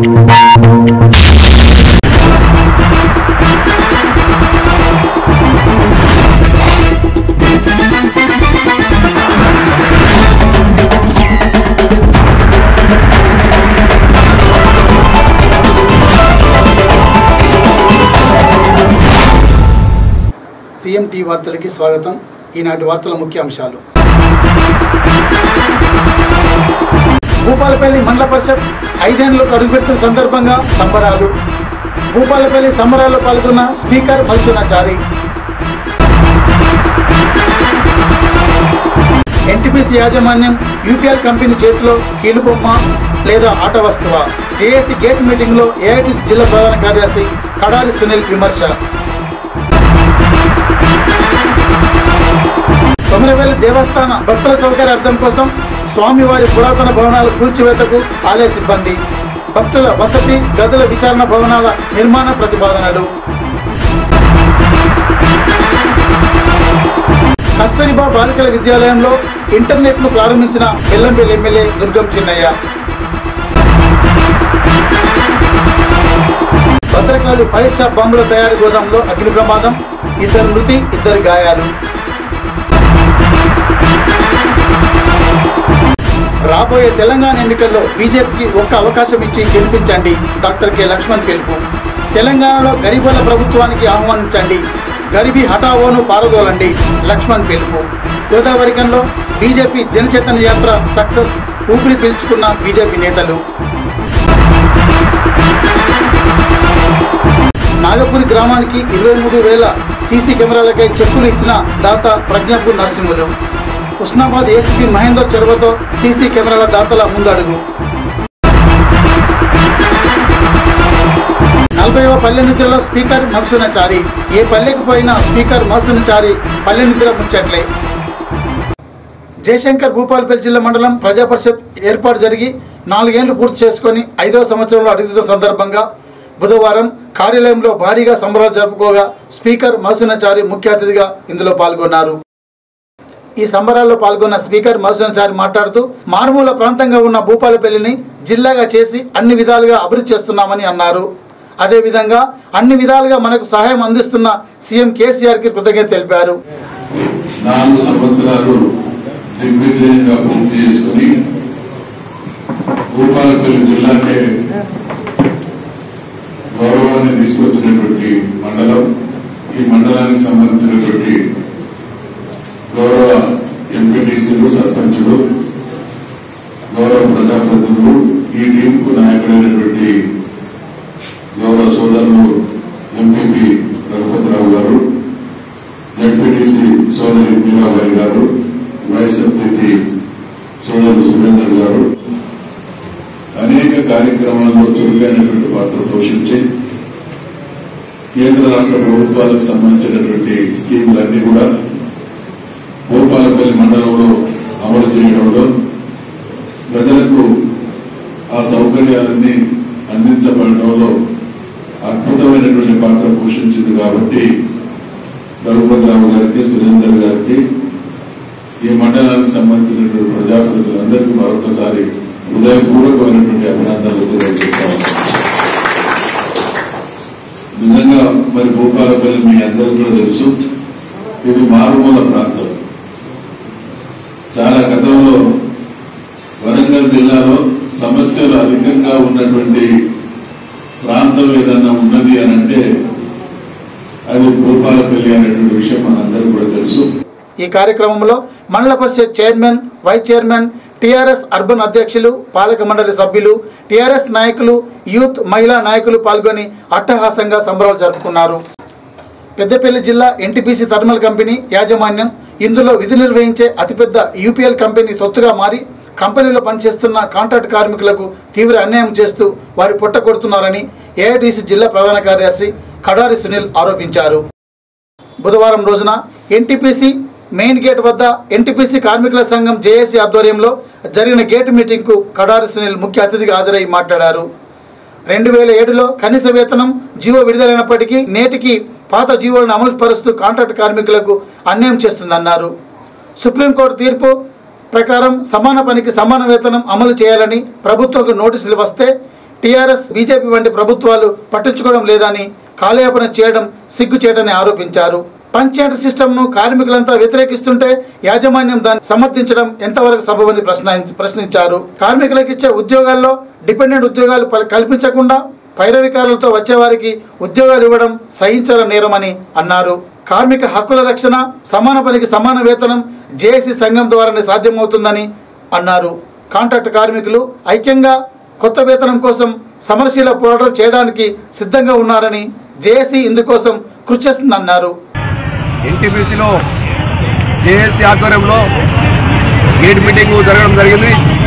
CM tea వార్తలకి స్వాగతం ఈనాటి వార్తల ముఖ్య అంశాలు భూపాలపల్లి మండల పరిషత్ ఐదేళ్లకు అడుగుపెడుతున్న సందర్భంగా సంబరాలు భూపాలపల్లి సంబరాల్లో పాల్గొన్న స్పీకర్ మల్సునాచారి ఎన్టీపీసీ యాజమాన్యం యూపీఎల్ కంపెనీ చేతిలో కీలుబొమ్మ లేదా ఆట వస్తువా జేఏసీ గేట్ మీటింగ్లో ఏఐటీసీ జిల్లా ప్రధాన కార్యదర్శి కడారి సునీల్ విమర్శ కొమరవెల్లి దేవస్థాన భక్తుల సౌకర్యార్థం కోసం స్వామివారి పురాతన భవనాల కూల్చివేతకు ఆలయ సిబ్బంది భక్తుల వసతి గదుల విచారణ భవనాల నిర్మాణ ప్రతిపాదనలు కస్తూరిబా బాలికల విద్యాలయంలో ఇంటర్నెట్ను ప్రారంభించిన Bellampalli MLA Durgam Chinnaiah Bhadrakali fire stop బాంబుల తయారీ గోదాంలో అగ్ని ప్రమాదం ఇద్దరు మృతి ఇద్దరు గాయాలు రాబోయే తెలంగాణ ఎన్నికల్లో బీజేపీకి ఒక్క అవకాశం ఇచ్చి గెలిపించండి డాక్టర్ కె లక్ష్మణ్ పిలుపు తెలంగాణలో గరీబుల ప్రభుత్వానికి ఆహ్వానించండి గరిబీ హఠావోను పారదోలండి లక్ష్మణ్ పిలుపు గోదావరికంలో బీజేపీ జనచైతన్య యాత్ర సక్సెస్ ఊపిరి పీల్చుకున్న బీజేపీ నేతలు నాగపురి గ్రామానికి ఇరవై మూడు వేల సీసీ కెమెరాలకై చెక్కులు ఇచ్చిన దాత ప్రజ్ఞాపూర్ నరసింహులు ఉస్నాబాద్ ఏసీపీ మహేందర్ చొరవతో సీసీ కెమెరాల దాతల ముందడుగు నలభైవ పల్లె నిద్రలో స్పీకర్ మధుసూనచారి ఏ పల్లెకు పోయినా స్పీకర్ మధుసూనచారి పల్లె నిద్ర ముచ్చట్లే జయశంకర్ భూపాలపల్లి జిల్లా మండలం ప్రజా పరిషత్ ఏర్పాటు జరిగి నాలుగేళ్లు పూర్తి చేసుకొని ఐదవ సంవత్సరంలో అడుగుతున్న సందర్భంగా బుధవారం కార్యాలయంలో భారీగా సంబరాలు జరుపుకోగా స్పీకర్ మధుసూనచారి ముఖ్య అతిథిగా ఇందులో పాల్గొన్నారు ఈ సంబరాల్లో పాల్గొన్న స్పీకర్ మధుసూనచారి మాట్లాడుతూ మారుమూల ప్రాంతంగా ఉన్న భూపాలపల్లిని జిల్లాగా చేసి అన్ని విధాలుగా అభివృద్ధి చేస్తున్నామని అన్నారు అదేవిధంగా అన్ని విధాలుగా మనకు సహాయం అందిస్తున్న సీఎం కేసీఆర్కి కృతజ్ఞత తెలిపారు నాలుగు సంవత్సరాలు దిగ్విజయంగా పూర్తి చేసుకుని భూపాలపల్లి జిల్లాకే గౌరవాన్ని తీసుకొచ్చినటువంటి మండలం ఈ మండలానికి సంబంధించినటువంటి గౌరవ ఎంపీటీసీలు సర్పంచులు గౌరవ ప్రజాప్రతినిధులు ఈ టీంకు నాయకుడైనటువంటి గౌరవ సోదరులు ఎంపీపీ రఘుపతిరావు గారు జడ్పీటీసీ సోదరి మీరాబాయి గారు వైస్ ఎంపీపీ సోదరుడు సురేందర్ గారు అనేక కార్యక్రమాల్లో చురుకైనటువంటి పాత్ర పోషించి కేంద్ర రాష్ట్ర ప్రభుత్వాలకు సంబంధించినటువంటి స్కీములన్నీ కూడా భూపాలపల్లి మండలంలో అమలు చేయడంలో ప్రజలకు ఆ సౌకర్యాలన్నీ అందించబడడంలో అద్భుతమైనటువంటి పాత్ర పోషించింది కాబట్టి రఘుపతిరావు గారికి సురేందర్ గారికి ఈ మండలానికి సంబంధించినటువంటి ప్రజాప్రతినిధులందరికీ మరొకసారి హృదయపూర్వకమైనటువంటి అభినందనలు తెలియజేస్తాను నిజంగా మరి భూపాలపల్లి మీ అందరికీ కూడా తెలుసు ఇది మారుమూల ప్రాంతం చాలా గతంలో వరంగల్ జిల్లాలో సమస్యలు అధికంగా ఉన్నటువంటి ప్రాంతం ఏదన్నా ఉన్నది అని అంటే అది భూపాలపల్లి అనేటువంటి విషయం మనందరూ కూడా తెలుసు ఈ కార్యక్రమంలో mandal parishad chairman vice chairman TRS urban అధ్యక్షులు పాలక మండలి సభ్యులు టీఆర్ఎస్ నాయకులు యూత్ మహిళా నాయకులు పాల్గొని అట్టహాసంగా సంబరాలు జరుపుకున్నారు పెద్దపల్లి జిల్లా ఎన్టీపీసీ థర్మల్ కంపెనీ యాజమాన్యం ఇందులో విధి నిర్వహించే అతిపెద్ద యూపీఎల్ కంపెనీ తొత్తుగా మారి కంపెనీలో పనిచేస్తున్న కాంట్రాక్ట్ కార్మికులకు తీవ్ర అన్యాయం చేస్తూ వారి పొట్ట కొడుతున్నారని ఏఐటీసీ జిల్లా ప్రధాన కార్యదర్శి కడారి సునీల్ ఆరోపించారు బుధవారం రోజున ఎన్టీపీసీ మెయిన్ గేట్ వద్ద ఎన్టీపీసీ కార్మికుల సంఘం జేఏసీ ఆధ్వర్యంలో జరిగిన గేట్ మీటింగ్కు కడారి సునీల్ ముఖ్య అతిథిగా హాజరై మాట్లాడారు రెండు వేల ఏడులో కనీస వేతనం జీవో విడుదలైనప్పటికీ నేటికి పాత జీవోలను అమలు పరుస్తూ కాంట్రాక్ట్ కార్మికులకు అన్యాయం చేస్తుందన్నారు సుప్రీంకోర్టు తీర్పు ప్రకారం సమాన పనికి సమాన వేతనం అమలు చేయాలని ప్రభుత్వంకు నోటీసులు వస్తే టీఆర్ఎస్ బీజేపీ వంటి ప్రభుత్వాలు పట్టించుకోవడం లేదని కాలయాపన చేయడం సిగ్గుచేటని ఆరోపించారు పంచాయతీ సిస్టమ్ను కార్మికులంతా వ్యతిరేకిస్తుంటే యాజమాన్యం దాన్ని సమర్థించడం ఎంతవరకు సబబని ప్రశ్న ప్రశ్నించారు కార్మికులకు ఇచ్చే ఉద్యోగాల్లో డిపెండెంట్ ఉద్యోగాలు ప- కల్పించకుండా పైరవికారులతో వచ్చేవారికి ఉద్యోగాలు ఇవ్వడం సహించల నేరమని అన్నారు కార్మిక హక్కుల రక్షణ సమాన పనికి సమాన వేతనం జేఏసీ సంఘం ద్వారానే సాధ్యమవుతుందని అన్నారు కాంట్రాక్ట్ కార్మికులు ఐక్యంగా కొత్త వేతనం కోసం సమరశీల పోరాటాలు చేయడానికి సిద్ధంగా ఉన్నారని జేఏసీ ఇందుకోసం కృషి చేస్తుందన్నారు ఎన్టీపీసీలో జేఏసీ ఆధ్వర్యంలో గేట్ మీటింగ్ జరగడం జరిగింది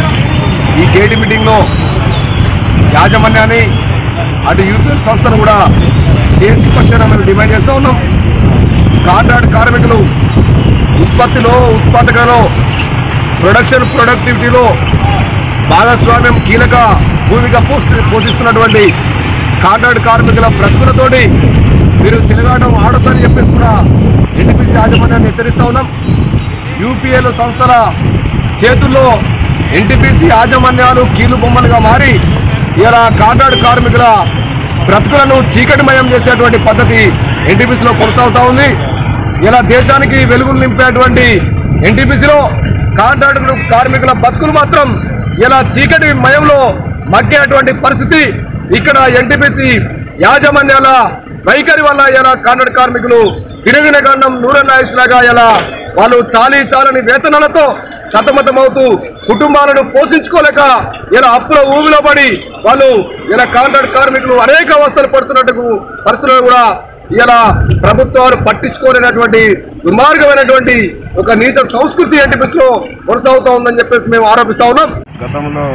ఈ గేట్ మీటింగ్లో యాజమాన్యాన్ని అటు యూపీఎల్ సంస్థను కూడా జేఏసీ పక్షాన మేము డిమాండ్ చేస్తూ ఉన్నాం కాంట్రాక్ట్ కార్మికులు ఉత్పత్తిలో ఉత్పాదకలో ప్రొడక్షన్ ప్రొడక్టివిటీలో భాగస్వామ్యం కీలక భూమిక పోషి పోషిస్తున్నటువంటి కాంట్రాక్ట్ కార్మికుల బ్రతుకులతోటి మీరు తిరగాటం ఆడొద్దని చెప్పేసి కూడా ఎన్టీపీసీ యాజమాన్యాన్ని హెచ్చరిస్తా ఉన్నాం యూపీఎల్ సంస్థల చేతుల్లో ఎన్టీపీసీ యాజమాన్యాలు కీలు బొమ్మలుగా మారి ఇలా కాంట్రాక్ట్ కార్మికుల బ్రతుకులను చీకటిమయం చేసేటువంటి పద్ధతి ఎన్టీపీసీలో కొనసాగుతా ఉంది ఇలా దేశానికి వెలుగులు నింపేటువంటి ఎన్టీపీసీలో కాంట్రాక్ట్ కార్మికుల బతుకులు మాత్రం ఇలా చీకటి మయంలో మగ్గేటువంటి పరిస్థితి ఇక్కడ ఎన్టీపీసీ యాజమాన్యాల వైఖరి వల్ల ఇలా కాంట్రాక్ట్ కార్మికులు తిరిగిన గండం నూరన్నాయిస్ లాగా ఇలా వాళ్ళు చాలీ చాలని వేతనాలతో సతమతమవుతూ కుటుంబాలను పోషించుకోలేక ఇలా అప్పుల ఊబిలో పడి వాళ్ళు ఇలా కాంట్రాక్ట్ కార్మికులు అనేక అవస్థలు పడుతున్నట్టు పరిస్థితులు కూడా ఇలా ప్రభుత్వాలు పట్టించుకోలేనటువంటి దుర్మార్గమైనటువంటి ఒక నీచ సంస్కృతి ఎన్టీపీస్ లో కొనసాగుతా ఉందని చెప్పేసి మేము ఆరోపిస్తా ఉన్నాం గతంలో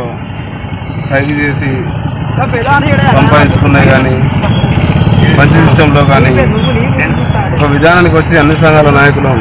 సైజు చేసి సంపాదించుకున్నాయి కానీ మంచి సిస్టంలో కానీ ఒక విధానానికి వచ్చి అన్ని సంఘాల నాయకులు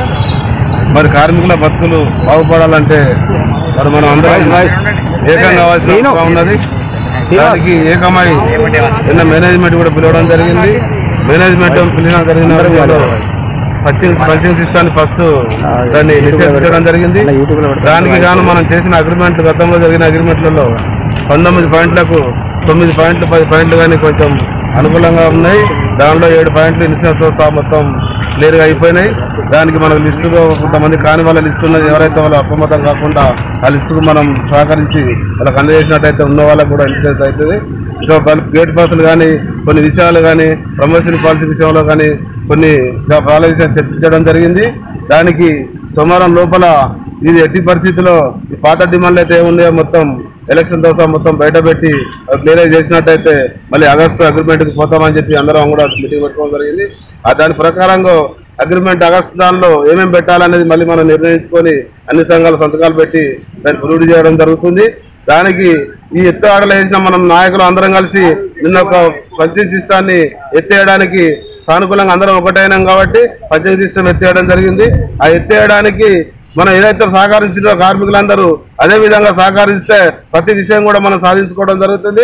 మరి కార్మికుల బతుకులు బాగుపడాలంటే మరి మనం అందరం ఏకం కావాల్సిన అవసరం ఉన్నది దానికి ఏకమై నిన్న మేనేజ్మెంట్ కూడా పిలవడం జరిగింది మేనేజ్మెంట్ పిలిచిన జరిగిన వాళ్ళు పంచింగ్ పంచింగ్ సిస్టాన్ని ఫస్ట్ దాన్ని నిషేధించడం జరిగింది దానికి గాను మనం చేసిన అగ్రిమెంట్ గతంలో జరిగిన అగ్రిమెంట్లలో పంతొమ్మిది పాయింట్లకు తొమ్మిది పాయింట్లు పది పాయింట్లు కానీ కొంచెం అనుకూలంగా ఉన్నాయి దానిలో ఏడు పాయింట్లు ఇన్సూరెన్స్ సహా మొత్తం క్లియర్గా అయిపోయినాయి దానికి మనకు లిస్టులో కొంతమంది కాని వాళ్ళ లిస్టు ఉన్నది ఎవరైతే వాళ్ళు అప్రమత్తం కాకుండా ఆ లిస్టుకు మనం సహకరించి వాళ్ళకి అందజేసినట్టయితే ఉన్న వాళ్ళకు కూడా ఇన్సూరెన్స్ అవుతుంది ఇంకా బల్క్ గేట్ పాసులు కానీ కొన్ని విషయాలు కానీ ప్రమోషన్ పాలసీ విషయంలో కానీ కొన్ని వాళ్ళ విషయాలు చర్చించడం జరిగింది దానికి సోమవారం లోపల ఇది ఎట్టి పరిస్థితిలో ఈ పాత డిమాండ్లు అయితే ఉన్నాయో మొత్తం ఎలక్షన్ దోస మొత్తం బయట పెట్టి క్లియర్ చేసినట్టయితే మళ్ళీ ఆగస్టు అగ్రిమెంట్కి పోతామని చెప్పి అందరం కూడా మీటింగ్ పెట్టుకోవడం జరిగింది ఆ దాని ప్రకారంగా అగ్రిమెంట్ ఆగస్టు దానిలో ఏమేమి పెట్టాలనేది మళ్ళీ మనం నిర్ణయించుకొని అన్ని సంఘాల సంతకాలు పెట్టి దాన్ని ప్రొడ్యూస్ చేయడం జరుగుతుంది దానికి ఈ ఎత్తు ఆడలు వేసిన మనం నాయకులు అందరం కలిసి నిన్న ఒక పంచింగ్ సిస్టాన్ని ఎత్తేయడానికి సానుకూలంగా అందరం ఒకటైనాం కాబట్టి పంచింగ్ సిస్టమ్ ఎత్తేయడం జరిగింది ఆ ఎత్తేయడానికి మనం ఏదైతే సహకరించిందో కార్మికులందరూ అదే విధంగా సహకరిస్తే ప్రతి విషయం కూడా మనం సాధించుకోవడం జరుగుతుంది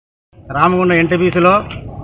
రామగుండ ఎన్టీపీసీలో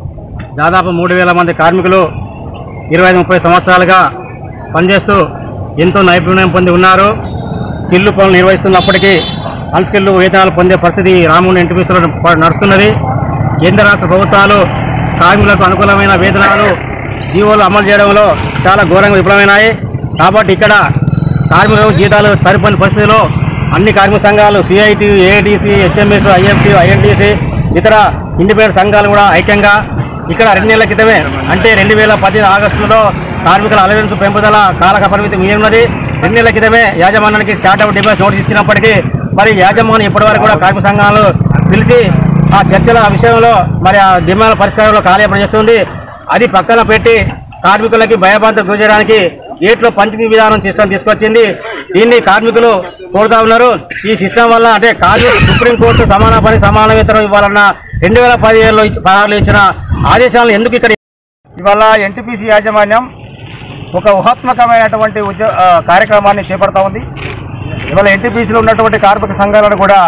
దాదాపు మూడు వేల మంది కార్మికులు ఇరవై ఐదు ముప్పై సంవత్సరాలుగా పనిచేస్తూ ఎంతో నైపుణ్యం పొంది ఉన్నారు స్కిల్ పనులు నిర్వహిస్తున్నప్పటికీ అన్స్కిల్ వేతనాలు పొందే పరిస్థితి రామగుండ ఎన్టీపీసీలో నడుస్తున్నది కేంద్ర రాష్ట్ర ప్రభుత్వాలు కార్మికులకు అనుకూలమైన వేతనాలు జీవోలు అమలు చేయడంలో చాలా ఘోరంగా విఫలమైనాయి కాబట్టి ఇక్కడ కార్మికులకు జీతాలు సరిపోని పరిస్థితిలో అన్ని కార్మిక సంఘాలు CIT AITC HMS IFT INTC ఇతర ఇండిపెండెంట్ సంఘాలు కూడా ఐక్యంగా ఇక్కడ రెండు నెలల క్రితమే అంటే రెండు వేల పది ఆగస్టులో కార్మికుల అలవెన్స్ పెంపుదల కాలక పరిమితి మీరున్నది రెండు నెలల క్రితమే యాజమాన్యానికి చార్ట్ ఆఫ్ డిమాండ్స్ నోటీస్ ఇచ్చినప్పటికీ మరి యాజమాన్యం ఇప్పటివరకు కూడా కార్మిక సంఘాలు పిలిచి ఆ చర్చల విషయంలో మరి ఆ డిమాండ్ల పరిష్కారంలో కార్యపడి చేస్తుంది అది పక్కన పెట్టి కార్మికులకి భయభ్రాంతం గురి చేయడానికి గేట్లో పంచింగ్ విధానం సిస్టమ్ తీసుకొచ్చింది దీన్ని కార్మికులు కోరుతా ఉన్నారు ఈ సిస్టమ్ వల్ల అంటే కార్మికులు సుప్రీంకోర్టు సమాన పని సమాన వేతనం ఇవ్వాలన్న రెండు వేల పదిహేడులో ఇచ్చి- పదహారులో ఇచ్చిన ఆదేశాలను ఎందుకు ఇక్కడ ఇవాళ ఎన్టీపీసీ యాజమాన్యం ఒక ఊహాత్మకమైనటువంటి ఉద్యో ఆ, కార్యక్రమాన్ని చేపడతా ఉంది ఇవాళ ఎన్టీపీసీలో ఉన్నటువంటి కార్మిక సంఘాలను కూడా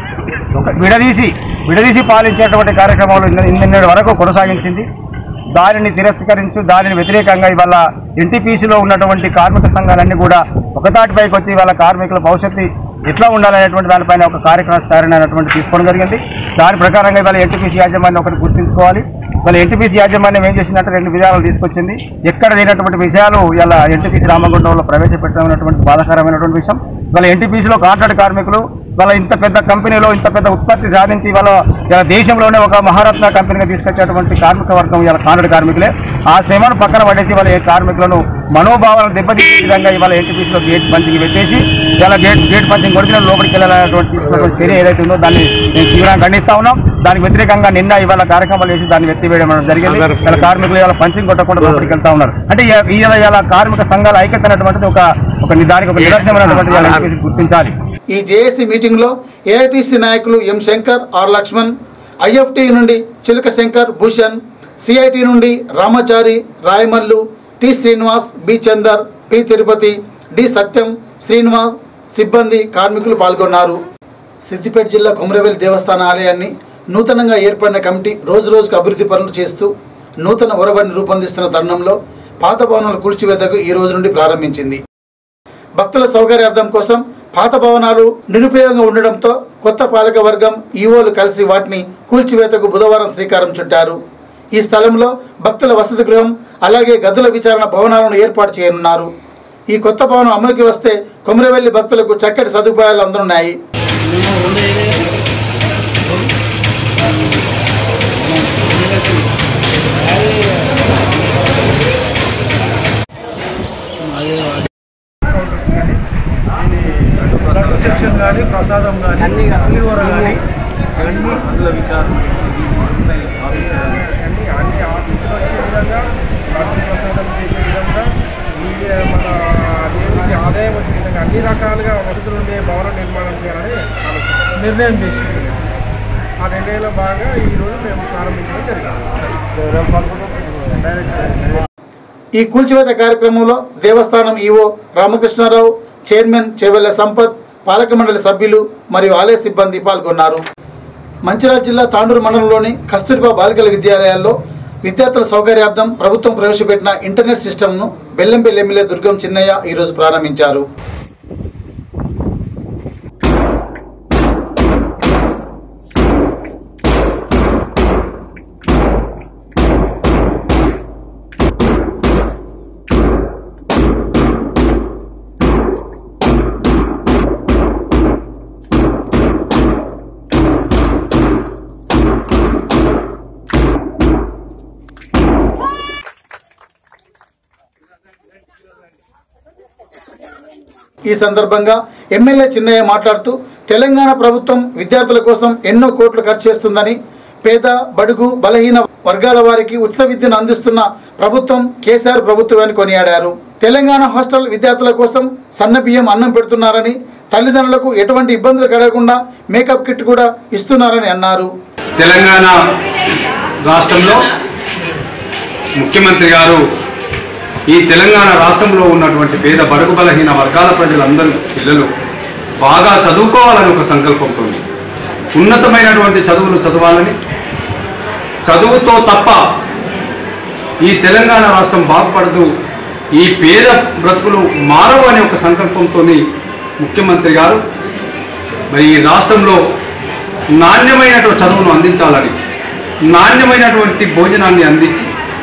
ఒక విడదీసి విడదీసి పాలించేటువంటి కార్యక్రమాలు ఇన్న- నిన్నటి వరకు కొనసాగించింది దానిని తిరస్కరించు దానిని వ్యతిరేకంగా ఇవాళ ఎన్టీపీసీలో ఉన్నటువంటి కార్మిక సంఘాలన్నీ కూడా ఒకతాటిపైకి వచ్చి ఇవాళ కార్మికుల భవిష్యత్తు ఎట్లా ఉండాలనేటువంటి దానిపైన ఒక కార్యక్రమ అనేటువంటి తీసుకోవడం జరిగింది దాని ప్రకారంగా ఇవాళ ఎన్టీపీసీ యాజమాన్యం ఒకటి గుర్తుంచుకోవాలి ఇవాళ ఎన్టీపీసీ యాజమాన్యం ఏం చేసిందంటే రెండు విధానాలు తీసుకొచ్చింది ఎక్కడ లేనటువంటి విషయాలు ఇలా ఎన్టీపీసీ రామగుండంలో ప్రవేశపెట్టడం బాధాకరమైనటువంటి విషయం ఇవాళ ఎన్టీపీసీలో కాంట్రాక్ట్ కార్మికులు వాళ్ళ ఇంత పెద్ద కంపెనీలో ఇంత పెద్ద ఉత్పత్తి సాధించి వాళ్ళ ఇలా దేశంలోనే ఒక మహారత్న కంపెనీగా తీసుకొచ్చేటువంటి కార్మిక వర్గం ఇవాళ కాంట్రాక్ట్ కార్మికులే ఆ శ్రమను పక్కన పడేసి వాళ్ళ ఏ కార్మికులను మనోభావాలను దెబ్బతీసే విధంగా ఇవాళ ఎన్టీపీసీలో గేట్ పంచింగ్ పెట్టేసి ఇలా గేట్ గేట్ పంచింగ్ కొడిచిన లోపలికి వెళ్ళాలనేటువంటి తీసుకున్నటువంటి చర్య ఏదైతే ఉందో దాన్ని నేను తీవ్రంగా ఖండిస్తా ఉన్నాం దానికి వ్యతిరేకంగా నిన్న ఇవాళ కార్యక్రమాలు చేసి దాన్ని ఎత్తివేయడం అనేది జరిగింది ఇలా కార్మికులు ఇలా పంచింగ్ కొట్టకుండా లోపలికి వెళ్తా ఉన్నారు అంటే ఈ- ఈ ఇలా కార్మిక సంఘాల ఐక్యత అనేటువంటిది ఒక ఒక దానికి ఒక నిదర్శనమైనటువంటి ఇలా NTPC గుర్తించాలి ఈ జేఏసీ మీటింగ్లో ఏఐటీసీ నాయకులు M Shankar R Laxman IFT నుండి చిలుక శంకర్ భూషణ్ సిఐటి నుండి Ramachari Rayamallu T Srinivas B Chander P Tirupati D Satyam Srinivas సిబ్బంది కార్మికులు పాల్గొన్నారు సిద్దిపేట జిల్లా కొమరవెల్లి దేవస్థాన ఆలయాన్ని నూతనంగా ఏర్పడిన కమిటీ రోజు రోజుకు అభివృద్ధి పనులు చేస్తూ నూతన ఒరవడిని రూపొందిస్తున్న తరుణంలో పాత భవనాల కూల్చివేతకు ఈ రోజు నుండి ప్రారంభించింది భక్తుల సౌకర్యార్థం కోసం పాత భవనాలు నిరుపయోగంగా ఉండడంతో కొత్త పాలక వర్గం ఈవోలు కలిసి వాటిని కూల్చివేతకు బుధవారం శ్రీకారం చుట్టారు ఈ స్థలంలో భక్తుల వసతి గృహం అలాగే గదుల విచారణ భవనాలను ఏర్పాటు చేయనున్నారు ఈ కొత్త భవనం అమలుకి వస్తే కొమరవెల్లి భక్తులకు చక్కటి సదుపాయాలు అందనున్నాయి రిసెప్షన్ కానీ ప్రసాదం కానీ అన్ని పులిహోర కానీ అన్ని అందులో విచారణ అన్ని అన్ని ఆఫీసులు వచ్చే విధంగా భక్తి ప్రసాదం చేసే విధంగా ఈ మన దేవుడికి ఆదాయం వచ్చే విధంగా అన్ని రకాలుగా వసతులు ఉండే భవన నిర్మాణం చేయాలని ఆలోచన నిర్ణయం చేసుకుంది ఆ నిర్ణయంలో భాగంగా ఈరోజు మేము ప్రారంభించడం జరిగింది ఈ కూల్చివేత కార్యక్రమంలో దేవస్థానం ఈవో రామకృష్ణారావు చైర్మన్ చెవెల్ల సంపత్ పాలక మండలి సభ్యులు మరియు ఆలయ సిబ్బంది పాల్గొన్నారు మంచిర్యాల జిల్లా తాండూరు మండలంలోని కస్తూరిబా బాలికల విద్యాలయాల్లో విద్యార్థుల సౌకర్యార్థం ప్రభుత్వం ప్రవేశపెట్టిన ఇంటర్నెట్ సిస్టమ్ను బెల్లంపల్లి ఎమ్మెల్యే దుర్గం చిన్నయ్య ఈరోజు ప్రారంభించారు ఈ సందర్భంగా ఎమ్మెల్యే చిన్నయ్య మాట్లాడుతూ తెలంగాణ ప్రభుత్వం విద్యార్థుల కోసం ఎన్నో కోట్లు ఖర్చు చేస్తుందని పేద బడుగు బలహీన వర్గాల వారికి ఉచిత విద్యను అందిస్తున్న ప్రభుత్వం కేసీఆర్ ప్రభుత్వాన్ని కొనియాడారు తెలంగాణ హాస్టల్ విద్యార్థుల కోసం సన్న బియ్యం అన్నం పెడుతున్నారని తల్లిదండ్రులకు ఎటువంటి ఇబ్బందులు కలగకుండా మేకప్ కిట్ కూడా ఇస్తున్నారని అన్నారు తెలంగాణ రాష్ట్రంలో ముఖ్యమంత్రి గారు ఈ తెలంగాణ రాష్ట్రంలో ఉన్నటువంటి పేద బడుగు బలహీన వర్గాల ప్రజలందరూ పిల్లలు బాగా చదువుకోవాలని ఒక సంకల్పంతో ఉంది. ఉన్నతమైనటువంటి చదువులు చదవాలని చదువుతో తప్ప ఈ తెలంగాణ రాష్ట్రం బాగుపడదు ఈ పేద బ్రతుకులు మారవు అనే ఒక సంకల్పంతో ముఖ్యమంత్రి గారు మరి ఈ రాష్ట్రంలో నాణ్యమైనటువంటి చదువును అందించాలని నాణ్యమైనటువంటి భోజనాన్ని అందించి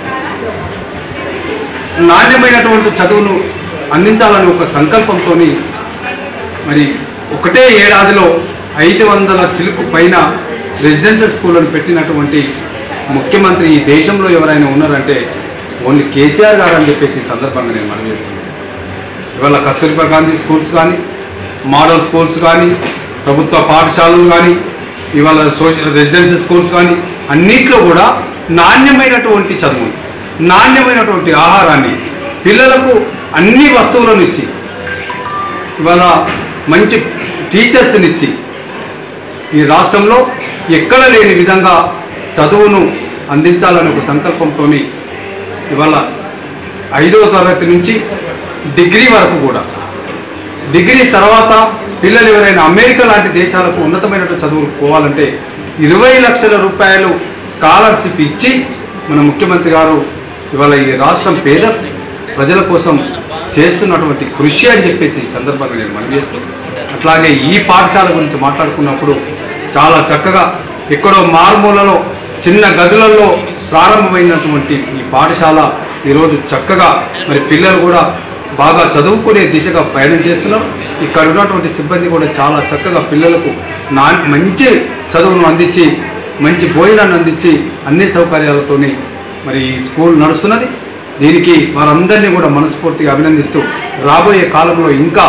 నాణ్యమైనటువంటి చదువును అందించాలని ఒక సంకల్పంతో మరి ఒకటే ఏడాదిలో ఐదు వందల చిలుకు పైన రెసిడెన్షియల్ స్కూళ్ళను పెట్టినటువంటి ముఖ్యమంత్రి ఈ దేశంలో ఎవరైనా ఉన్నారంటే ఓన్లీ కేసీఆర్ గారు అని చెప్పేసి ఈ సందర్భంగా నేను మనవి చేస్తున్నాను ఇవాళ కస్తూరిబా గాంధీ స్కూల్స్ కానీ మోడల్ స్కూల్స్ కానీ ప్రభుత్వ పాఠశాలలు కానీ ఇవాళ సోషల్ రెసిడెన్షియల్ స్కూల్స్ కానీ అన్నిట్లో కూడా నాణ్యమైనటువంటి చదువు నాణ్యమైనటువంటి ఆహారాన్ని పిల్లలకు అన్ని వస్తువులను ఇచ్చి ఇవాళ మంచి టీచర్స్ని ఇచ్చి ఈ రాష్ట్రంలో ఎక్కడ లేని విధంగా చదువును అందించాలనే ఒక సంకల్పంతో ఇవాళ ఐదవ తరగతి నుంచి డిగ్రీ వరకు కూడా డిగ్రీ తర్వాత పిల్లలు ఎవరైనా అమెరికా లాంటి దేశాలకు ఉన్నతమైనటువంటి చదువులు పోవాలంటే ఇరవై లక్షల రూపాయలు స్కాలర్షిప్ ఇచ్చి మన ముఖ్యమంత్రి గారు ఇవాళ ఈ రాష్ట్రం పేద ప్రజల కోసం చేస్తున్నటువంటి కృషి అని చెప్పేసి ఈ సందర్భంగా నేను మనం చేస్తున్నాను అట్లాగే ఈ పాఠశాల గురించి మాట్లాడుకున్నప్పుడు చాలా చక్కగా ఎక్కడో మారుమూలలో చిన్న గదులలో ప్రారంభమైనటువంటి ఈ పాఠశాల ఈరోజు చక్కగా మరి పిల్లలు కూడా బాగా చదువుకునే దిశగా ప్రయాణం చేస్తున్నారు ఇక్కడ ఉన్నటువంటి సిబ్బంది కూడా చాలా చక్కగా పిల్లలకు నా మంచి చదువును అందించి మంచి భోజనాన్ని అందించి అన్ని సౌకర్యాలతోని మరి ఈ స్కూల్ నడుస్తున్నది దీనికి వారందరినీ కూడా మనస్ఫూర్తిగా అభినందిస్తూ రాబోయే కాలంలో ఇంకా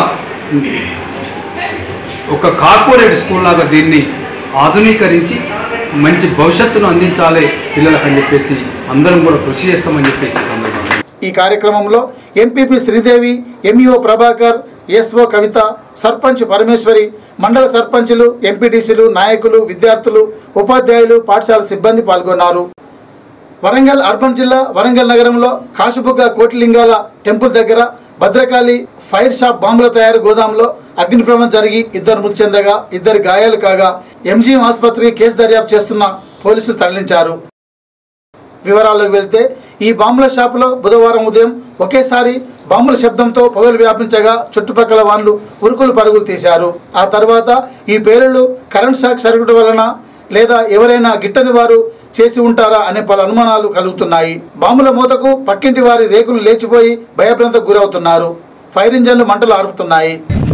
ఒక కార్పొరేట్ స్కూల్ లాగా దీన్ని ఆధునీకరించి మంచి భవిష్యత్తును అందించాలి పిల్లలకని చెప్పేసి అందరం కూడా కృషి చేస్తామని చెప్పేసి ఈ సందర్భంగా ఈ కార్యక్రమంలో MPP Sridevi MEO Prabhakar SO Kavitha sarpanch Parameshwari mandal సర్పంచులు ఎంపీటీసీలు నాయకులు విద్యార్థులు ఉపాధ్యాయులు పాఠశాల సిబ్బంది పాల్గొన్నారు వరంగల్ అర్బన్ జిల్లా వరంగల్ నగరంలో కాశుబుగ్గ కోటిలింగాల టెంపుల్ దగ్గర భద్రకాళి ఫైర్ షాప్ బాంబుల తయారు గోదాంలో అగ్ని ప్రమాదం జరిగి ఇద్దరు మృతి చెందగా ఇద్దరు గాయాలు కాగా ఎంజీఎం ఆసుపత్రికి కేసు దర్యాప్తు చేస్తున్న పోలీసులు తరలించారు వివరాల్లోకి వెళ్తే ఈ బాంబుల షాపులో బుధవారం ఉదయం ఒకేసారి బాంబుల శబ్దంతో పొగలు వ్యాపించగా చుట్టుపక్కల వాళ్ళు ఉరుకులు పరుగులు తీశారు ఆ తర్వాత ఈ పేలుళ్ళు కరెంట్ షాక్ సర్క్యూట్ వలన లేదా ఎవరైనా గిట్టని వారు చేసి ఉంటారా అనే పలు అనుమానాలు కలుగుతున్నాయి బాంబుల మూతకు పక్కింటి వారి రేకులు లేచిపోయి భయభ్రాంతకు గురవుతున్నారు ఫైర్ ఇంజన్లు మంటలు ఆరుపుతున్నాయి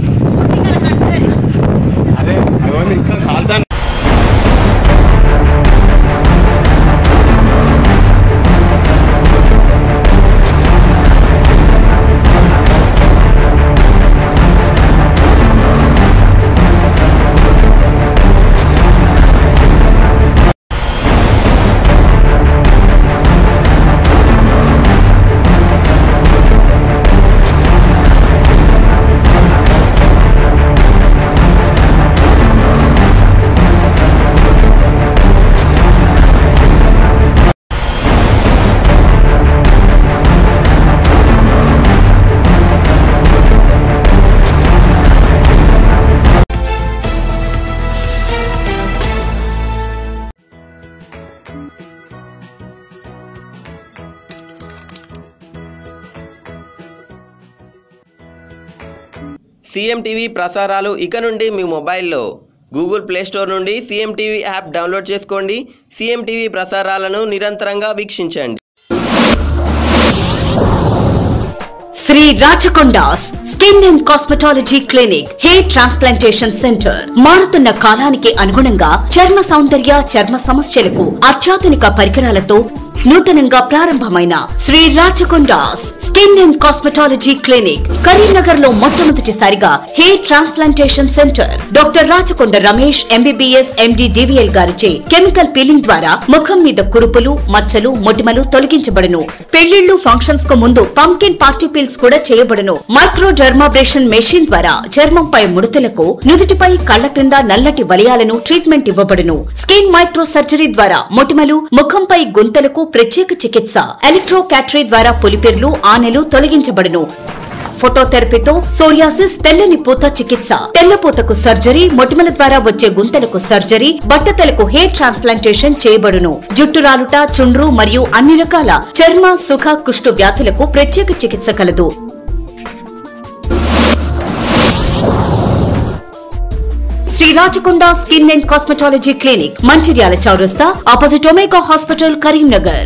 సీఎం టీవీ ప్రసారాలు ఇక నుండి మీ మొబైల్లో గూగుల్ ప్లే స్టోర్ నుండి సీఎం టీవీ యాప్ డౌన్లోడ్ చేసుకోండి సీఎం టీవీ ప్రసారాలను నిరంతరంగా వీక్షించండి Sri Rachakonda's skin and cosmetology clinic hair transplantation centre మారుతున్న కాలానికి అనుగుణంగా చర్మ సౌందర్య చర్మ సమస్యలకు అత్యాధునిక పరికరాలతో నూతనంగా ప్రారంభమైన Sri Rachakonda's skin and cosmetology clinic Karimnagar లో మొట్టమొదటిసారిగా hair transplantation centre doctor Rachakonda Ramesh MBBS MD DVL గారిచే కెమికల్ పీలింగ్ ద్వారా ముఖం మీద కురుపులు మచ్చలు మొటిమలు తొలగించబడును పెళ్లిళ్లు ఫంక్షన్స్ కు ముందు పంకిన్ పార్టీ పీల్స్ కూడా చేయబడును మైక్రో డర్మాబ్రేషన్ మెషిన్ ద్వారా చర్మంపై ముడతలకు నుదుటిపై కళ్ల క్రింద నల్లటి వలయాలను ట్రీట్మెంట్ ఇవ్వబడును స్కిన్ మైక్రో సర్జరీ ద్వారా మొటిమలు ముఖంపై గుంతలకు ప్రత్యేక చికిత్స ఎలక్ట్రో క్యాటరీ ద్వారా పులిపిర్లు ఆనెలు తొలగించబడును ఫోటోథెరపీతో సోరియాసిస్ తెల్లని పూత చికిత్స తెల్లపూతకు సర్జరీ మొటిమల ద్వారా వచ్చే గుంతలకు సర్జరీ బట్టతలకు హెయిర్ ట్రాన్స్ప్లాంటేషన్ చేయబడును జుట్టు రాలుట చుండ్రు మరియు అన్ని రకాల చర్మ సుఖ కుష్టు వ్యాధులకు ప్రత్యేక చికిత్స కలదు Sri Rachakonda skin and cosmetology clinic Mancherial Chowrasta opposite Omega hospital Karimnagar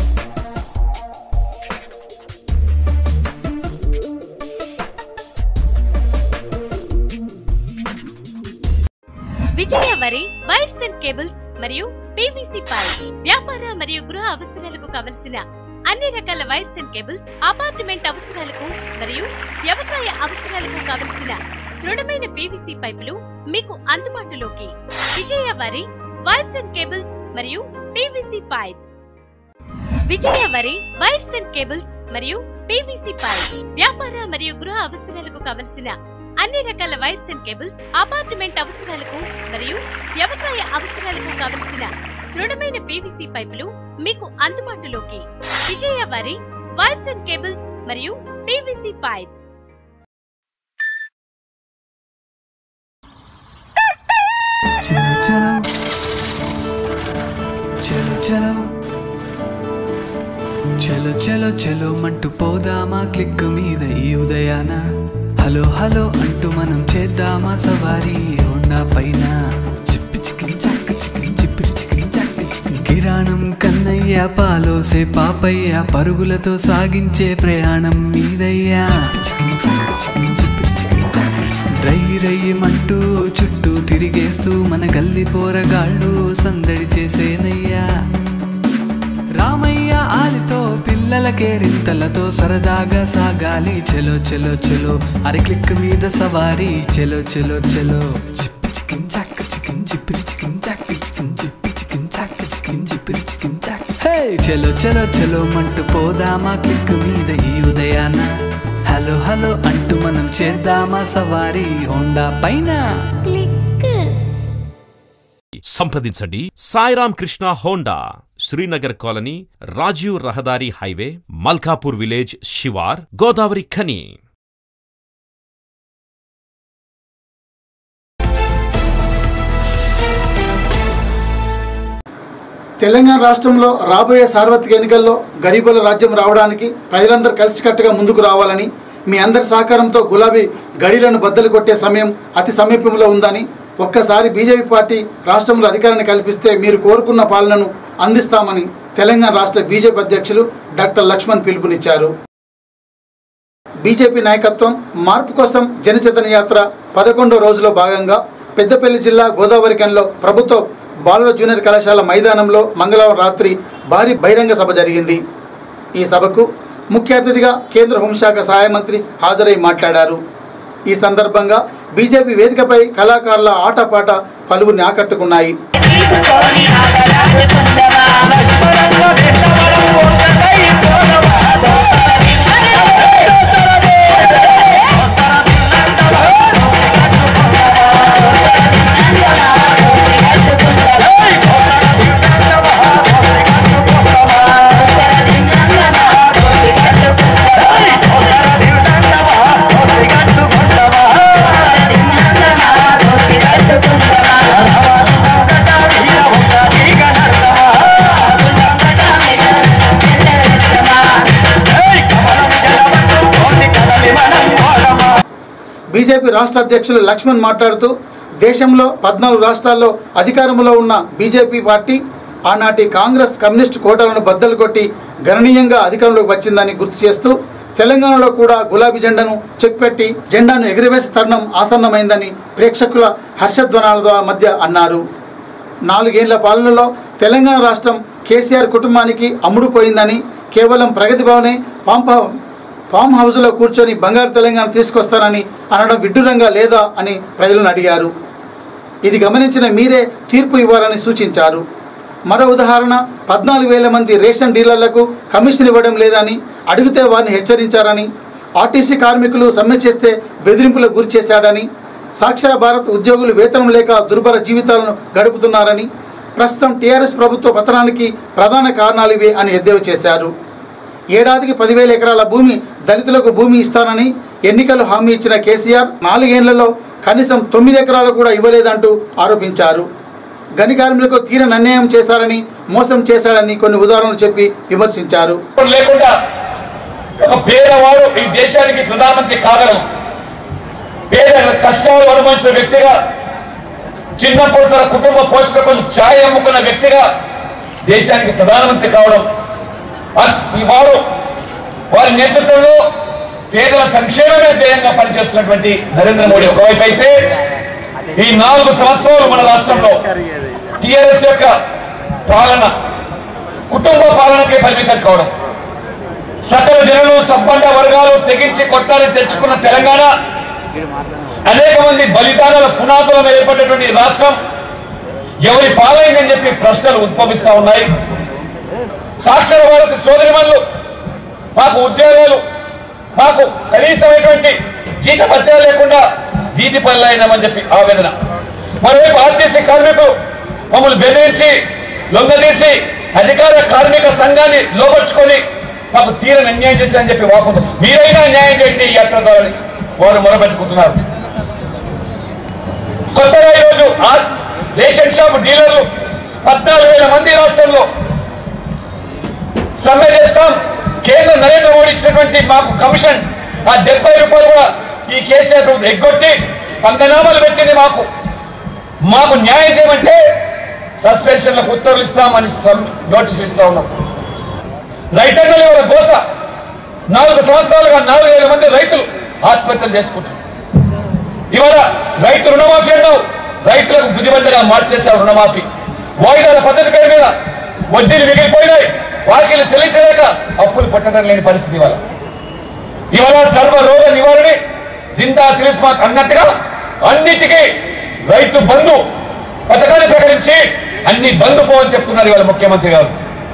Vijaya Vari wires and cables మరియు పీవీసీ పైప్ వ్యాపార మరియు గృహ అవసరాలకు కావలసిన అన్ని రకాల వైర్స్ అండ్ కేబుల్స్ అపార్ట్మెంట్ అవసరాలకు మరియు వ్యవసాయ అవసరాలకు కావలసిన దృఢమైన పీవీసీ పైపులు మీకు అందుబాటులోకి Vijaya Vari wires and cables మరియు PVC pipe Vijaya Vari wires and cables మరియు పీవీసీ పైప్ వ్యాపార మరియు గృహ అవసరాలకు కావలసిన అన్ని రకాల వైర్స్ అండ్ కేబుల్స్ అపార్ట్మెంట్ అవసరాలకు మరియు వ్యవసాయ అవసరాలకు కావలసిన దృఢమైన పీవీసీ పైపులు మీకు అందుబాటులోకి Vijaya Vari wires and cables మరియు పీవీసీ పైప్ చలో చలో చలో చలో చలో చలో చలో మంటూ పోదామా క్లిక్ మీద ఈ ఉదయాన హలో హలో అంటూ మనం చేద్దామా సవారీ హోండా పైన చిప్పి చికిన్ చాక్ చికిన్ చిప్పిరి చికిన్ చాక్ చికిన్ కిరాణం కన్నయ్య పాలోసే పాపయ్య పరుగులతో సాగించే ప్రయాణం మీదయ్యా చికిన్ చాక్ చికిన్ చిప్పిరి చికిన్ చాక్ చికిన్. రై రయ్యమంటూ చుట్టూ తిరిగేస్తూ మన గల్లి పోరగాళ్ళు సందడి చేసేనయ్యా రామయ్య ఆలితో పిల్లలకే రింతలతో సరదాగా సాగాలి చెలో చెలో చెలో అరి క్లిక్ మీద సవారీ చెలో చెలో చెలో చిప్పి చికిన్ చాక్ చికిన్ చిప్పిరి చికిన్ చాక్ చికిన్ చిప్పి చికిన్ చాక్ చికిన్ చిప్పిరి చికిన్ చాక్ హే చెలో చెలో చెలో మంటూ పోదామా క్లిక్ మీద ఈ ఉదయాన హలో హలో అంటూ మనం చేద్దామా సవారీ హోండా పైన సంప్రదించండి సాయిరామ్ కృష్ణ హోండా శ్రీనగర్ కాలనీ రాజీవ్ రహదారి హైవే మల్కాపూర్ విలేజ్ శివార్ గోదావరి ఖని తెలంగాణ రాష్ట్రంలో రాబోయే సార్వత్రిక ఎన్నికల్లో గరీబుల రాజ్యం రావడానికి ప్రజలందరూ కలిసికట్టుగా ముందుకు రావాలని మీ అందరి సహకారంతో గులాబీ గడిలను బద్దలు కొట్టే సమయం అతి సమీపంలో ఉందని ఒక్కసారి బీజేపీ పార్టీ రాష్ట్రంలో అధికారాన్ని కల్పిస్తే మీరు కోరుకున్న పాలనను అందిస్తామని తెలంగాణ రాష్ట్ర బీజేపీ అధ్యక్షులు డాక్టర్ లక్ష్మణ్ పిలుపునిచ్చారు బీజేపీ నాయకత్వం మార్పు కోసం జనచైతన్య యాత్ర పదకొండో రోజులో భాగంగా పెద్దపల్లి జిల్లా గోదావరికంలో ప్రభుత్వ బాలుర జూనియర్ కళాశాల మైదానంలో మంగళవారం రాత్రి భారీ బహిరంగ సభ జరిగింది ఈ సభకు ముఖ్య అతిథిగా కేంద్ర హోంశాఖ సహాయ మంత్రి హాజరై మాట్లాడారు ఈ సందర్భంగా బీజేపీ వేదికపై కళాకారుల ఆటపాట పలువురిని ఆకట్టుకున్నాయి బీజేపీ రాష్ట్ర అధ్యక్షులు లక్ష్మణ్ మాట్లాడుతూ దేశంలో పద్నాలుగు రాష్ట్రాల్లో అధికారంలో ఉన్న బీజేపీ పార్టీ ఆనాటి కాంగ్రెస్ కమ్యూనిస్టు కోటాలను బద్దలు కొట్టి గణనీయంగా అధికారంలోకి వచ్చిందని గుర్తు చేస్తూ తెలంగాణలో కూడా గులాబీ జెండాను చెక్ పెట్టి జెండాను ఎగురవేసే తరుణం ఆసన్నమైందని ప్రేక్షకుల హర్షధ్వనాల మధ్య అన్నారు నాలుగేళ్ల పాలనలో తెలంగాణ రాష్ట్రం కేసీఆర్ కుటుంబానికి అమ్ముడుపోయిందని కేవలం ప్రగతి భవనే పాంప ఫామ్ హౌస్లో కూర్చొని బంగారు తెలంగాణ తీసుకొస్తానని అనడం విడ్డూరంగా లేదా అని ప్రజలను అడిగారు ఇది గమనించిన మీరే తీర్పు ఇవ్వాలని సూచించారు మరో ఉదాహరణ పద్నాలుగు వేల మంది రేషన్ డీలర్లకు కమిషన్ ఇవ్వడం లేదని అడిగితే వారిని హెచ్చరించారని ఆర్టీసీ కార్మికులు సమ్మె చేస్తే బెదిరింపులకు గురి చేశాడని సాక్షర భారత్ ఉద్యోగులు వేతనం లేక దుర్భర జీవితాలను గడుపుతున్నారని ప్రస్తుతం టీఆర్ఎస్ ప్రభుత్వ పతనానికి ప్రధాన కారణాలు ఇవే అని ఎద్దేవా చేశారు ఏడాదికి పదివేల ఎకరాల భూమి దళితులకు భూమి ఇస్తానని ఎన్నికలు హామీ ఇచ్చిన కేసీఆర్ నాలుగేళ్లలో కనీసం తొమ్మిది ఎకరాలు కూడా ఇవ్వలేదంటూ ఆరోపించారు గని కార్మికులకు తీరని అన్యాయం చేశారని మోసం చేశాడని కొన్ని ఉదాహరణలు చెప్పి విమర్శించారు లేకుండా ఒక పేదవాడు ఈ దేశానికి ప్రధానమంత్రి కాగలరు పేద కష్టాలు అనుభవించిన వ్యక్తిగా చిన్నప్పుడు తన కుటుంబ పోషక కోసం ఛాయ్ అమ్ముకున్న వ్యక్తిగా దేశానికి ప్రధానమంత్రి కావడం అ- ఈ వారు వారి నేతృత్వంలో పేదల సంక్షేమమే ధ్యేయంగా పనిచేస్తున్నటువంటి నరేంద్ర మోడీ ఒకవైపు అయితే ఈ నాలుగు సంవత్సరాలు మన రాష్ట్రంలో టిఆర్ఎస్ యొక్క పాలన కుటుంబ పాలనకే పరిమితం కావడం సకల జనులు సంపన్న వర్గాలు తెగించి కొట్టాలని తెచ్చుకున్న తెలంగాణ అనేక మంది బలిదానాల పునాదులను ఏర్పడినటువంటి ఈ రాష్ట్రం ఎవరి పాలైందని చెప్పి ప్రశ్నలు ఉద్భవిస్తా ఉన్నాయి సాక్షర భారత సోదరిమణులు మాకు ఉద్యోగాలు మాకు కనీసమైనటువంటి జీత భత్యాలు లేకుండా వీధి పనులు అయినామని చెప్పి ఆవేదన మరోవైపు ఆర్టీసీ కార్మికులు మమ్మల్ని బెదిరించి లొంగదీసి అధికార కార్మిక సంఘాన్ని లోపరుచుకొని మాకు తీరని అన్యాయం చేశారని చెప్పి వాపోతాం మీరైనా న్యాయం చేయండి ఈ యాత్ర ద్వారా వారు మొరబెట్టుకుంటున్నారు కొత్తగా ఈరోజు ఆ రేషన్ షాప్ డీలర్లు పద్నాలుగు వేల మంది రాష్ట్రంలో సమ్మె చేస్తాం కేంద్ర నరేంద్ర మోడీ ఇచ్చినటువంటి మాకు కమిషన్ ఆ డెబ్బై రూపాయలు కూడా ఈ కేసీఆర్ ప్రభుత్వం ఎగ్గొట్టి పంగనామాలు పెట్టింది మాకు మాకు న్యాయం చేయమంటే సస్పెన్షన్లకు ఉత్తర్వులు ఇస్తామని సం- నోటీసులు ఇస్తా ఉన్నాం రైతన్నలు ఎవరి గోస నాలుగు సంవత్సరాలుగా నాలుగు వేల మంది రైతులు ఆత్మహత్యలు చేసుకుంటారు ఇవాళ రైతు రుణమాఫీ అన్నావు రైతులకు బుద్ధిమంతగా మార్చేశావు రుణమాఫీ వాయిదాల పద్ధతి పేరు మీద వడ్డీలు మిగిలిపోయినాయి వారికి చెల్లించలేక అప్పులు పట్టడం లేని పరిస్థితి ఇవాళ ఇవాళ సర్వ రోగ నివారణ జిందా తిలిస్మాక్ అన్నట్టుగా అన్నిటికీ రైతు బంధు పథకాన్ని ప్రకటించి అన్ని బంధు పోవని చెప్తున్నారు ఇవాళ ముఖ్యమంత్రి గారు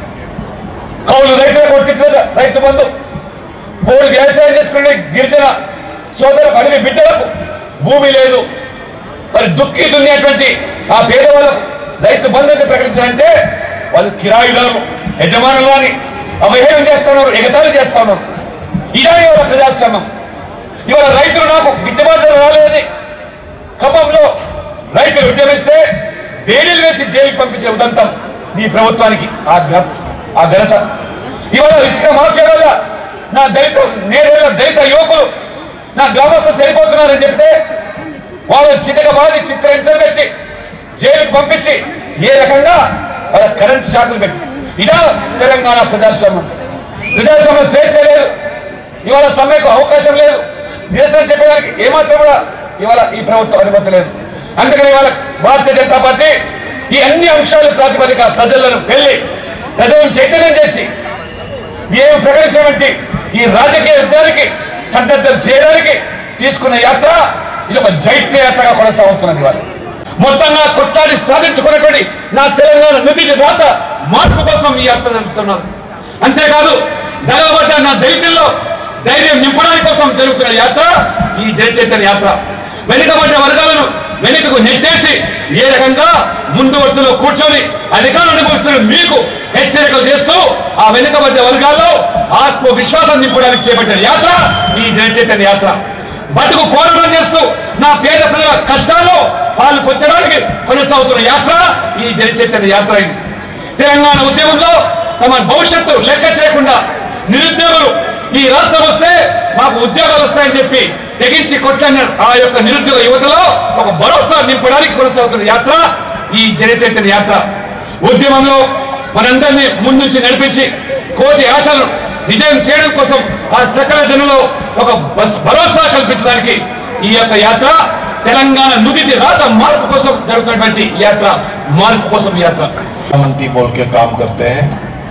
కౌలు రైతులకు కొట్టించిన రైతు బంధు మూడు వ్యవసాయం చేసుకునే గిరిజన సోదరులకు అడవి బిడ్డలకు భూమి లేదు మరి దుక్కి దున్నేటువంటి ఆ పేదవాళ్ళకు రైతు బంధుని ప్రకటించాలంటే వాళ్ళు కిరాయిదారులు యజమానులు అని అవహేళన చేస్తా ఉన్నారు ఎగతాళి చేస్తా ఉన్నారు ఇదే ఇవాళ ప్రజాస్వామ్యం ఇవాళ రైతులు నాకు గిట్టుబాటు ధర రాలేదని ఖమ్మంలో రైతులు ఉద్యమిస్తే వేడిలు వేసి జైలుకి పంపించే ఉదంతం నీ ప్రభుత్వానికి ఆ ఘ- ఆ ఘనత ఇవాళ ఇసుక మాఫియా వల్ల నా దళిత నేరేళ్ళ దళిత యువకులు నా గ్రామస్తులు చనిపోతున్నారని చెప్తే వాళ్ళు చితకబాది చిత్రహింసలు పెట్టి జైలుకు పంపించి ఏ రకంగా వాళ్ళ కరెంట్ షాకులు పెట్టి ఇదా తెలంగాణ ప్రజాస్వామ్యం ప్రజాస్వామ్యం స్వేచ్ఛ లేదు ఇవాళ సమ్మెకు అవకాశం లేదు నిరసన చెప్పడానికి ఏమాత్రం కూడా ఇవాళ ఈ ప్రభుత్వం అనుమతి లేదు అందుకని ఇవాళ భారతీయ జనతా పార్టీ ఈ అన్ని అంశాలు ప్రాతిపదిక ప్రజలను వెళ్ళి ప్రజలను చైతన్యం చేసి ఏమి ప్రకటించినటువంటి ఈ రాజకీయ యుద్ధానికి సందర్భం చేయడానికి తీసుకున్న యాత్ర ఇది ఒక జైత్య యాత్రగా కొనసాగుతున్నది వాళ్ళు మొత్తంగా కొట్లాడి సాధించుకున్నటువంటి నా తెలంగాణ నిధిని రాత మార్పు కోసం ఈ యాత్ర జరుపుతున్నారు అంతేకాదు నగలబడ్డ నా దళితుల్లో ధైర్యం నింపడానికి కోసం జరుగుతున్న యాత్ర ఈ జయచైతన్య యాత్ర వెనుకబడ్డ వర్గాలను వెనుకకు నెట్టేసి ఏ రకంగా ముందు వరుసలో కూర్చొని అధికారం అనుభవిస్తున్న మీకు హెచ్చరికలు చేస్తూ ఆ వెనుకబడ్డ వర్గాల్లో ఆత్మవిశ్వాసం నింపడానికి చేపట్టిన యాత్ర ఈ జయచైతన్య యాత్ర బతుకు పోరాటం చేస్తూ నా పేద ప్రజల కష్టాల్లో పాలు పొచ్చడానికి కొనసాగుతున్న యాత్ర ఈ జనచైతన్య యాత్ర ఇది తెలంగాణ ఉద్యమంలో తమ భవిష్యత్తు లెక్క చేయకుండా నిరుద్యోగులు ఈ రాష్ట్రం వస్తే మాకు ఉద్యోగాలు వస్తాయని చెప్పి తెగించి కొట్టిన ఆ యొక్క నిరుద్యోగ యువతలో ఒక భరోసా నింపడానికి కొనసాగుతున్న యాత్ర ఈ జనచైతన్య యాత్ర ఉద్యమంలో మనందరినీ ముందుంచి నడిపించి కోటి ఆశలను నిజం చేయడం కోసం ఆ సకల జనులో ఒక బస్ భరోసా కల్పించడానికి ఈ యొక్క యాత్ర తెలంగాణ నుదిటి రాత మార్పు కోసం జరుగుతున్నటువంటి యాత్ర మార్పు కోసం యాత్ర मंत्री बोल के काम करते हैं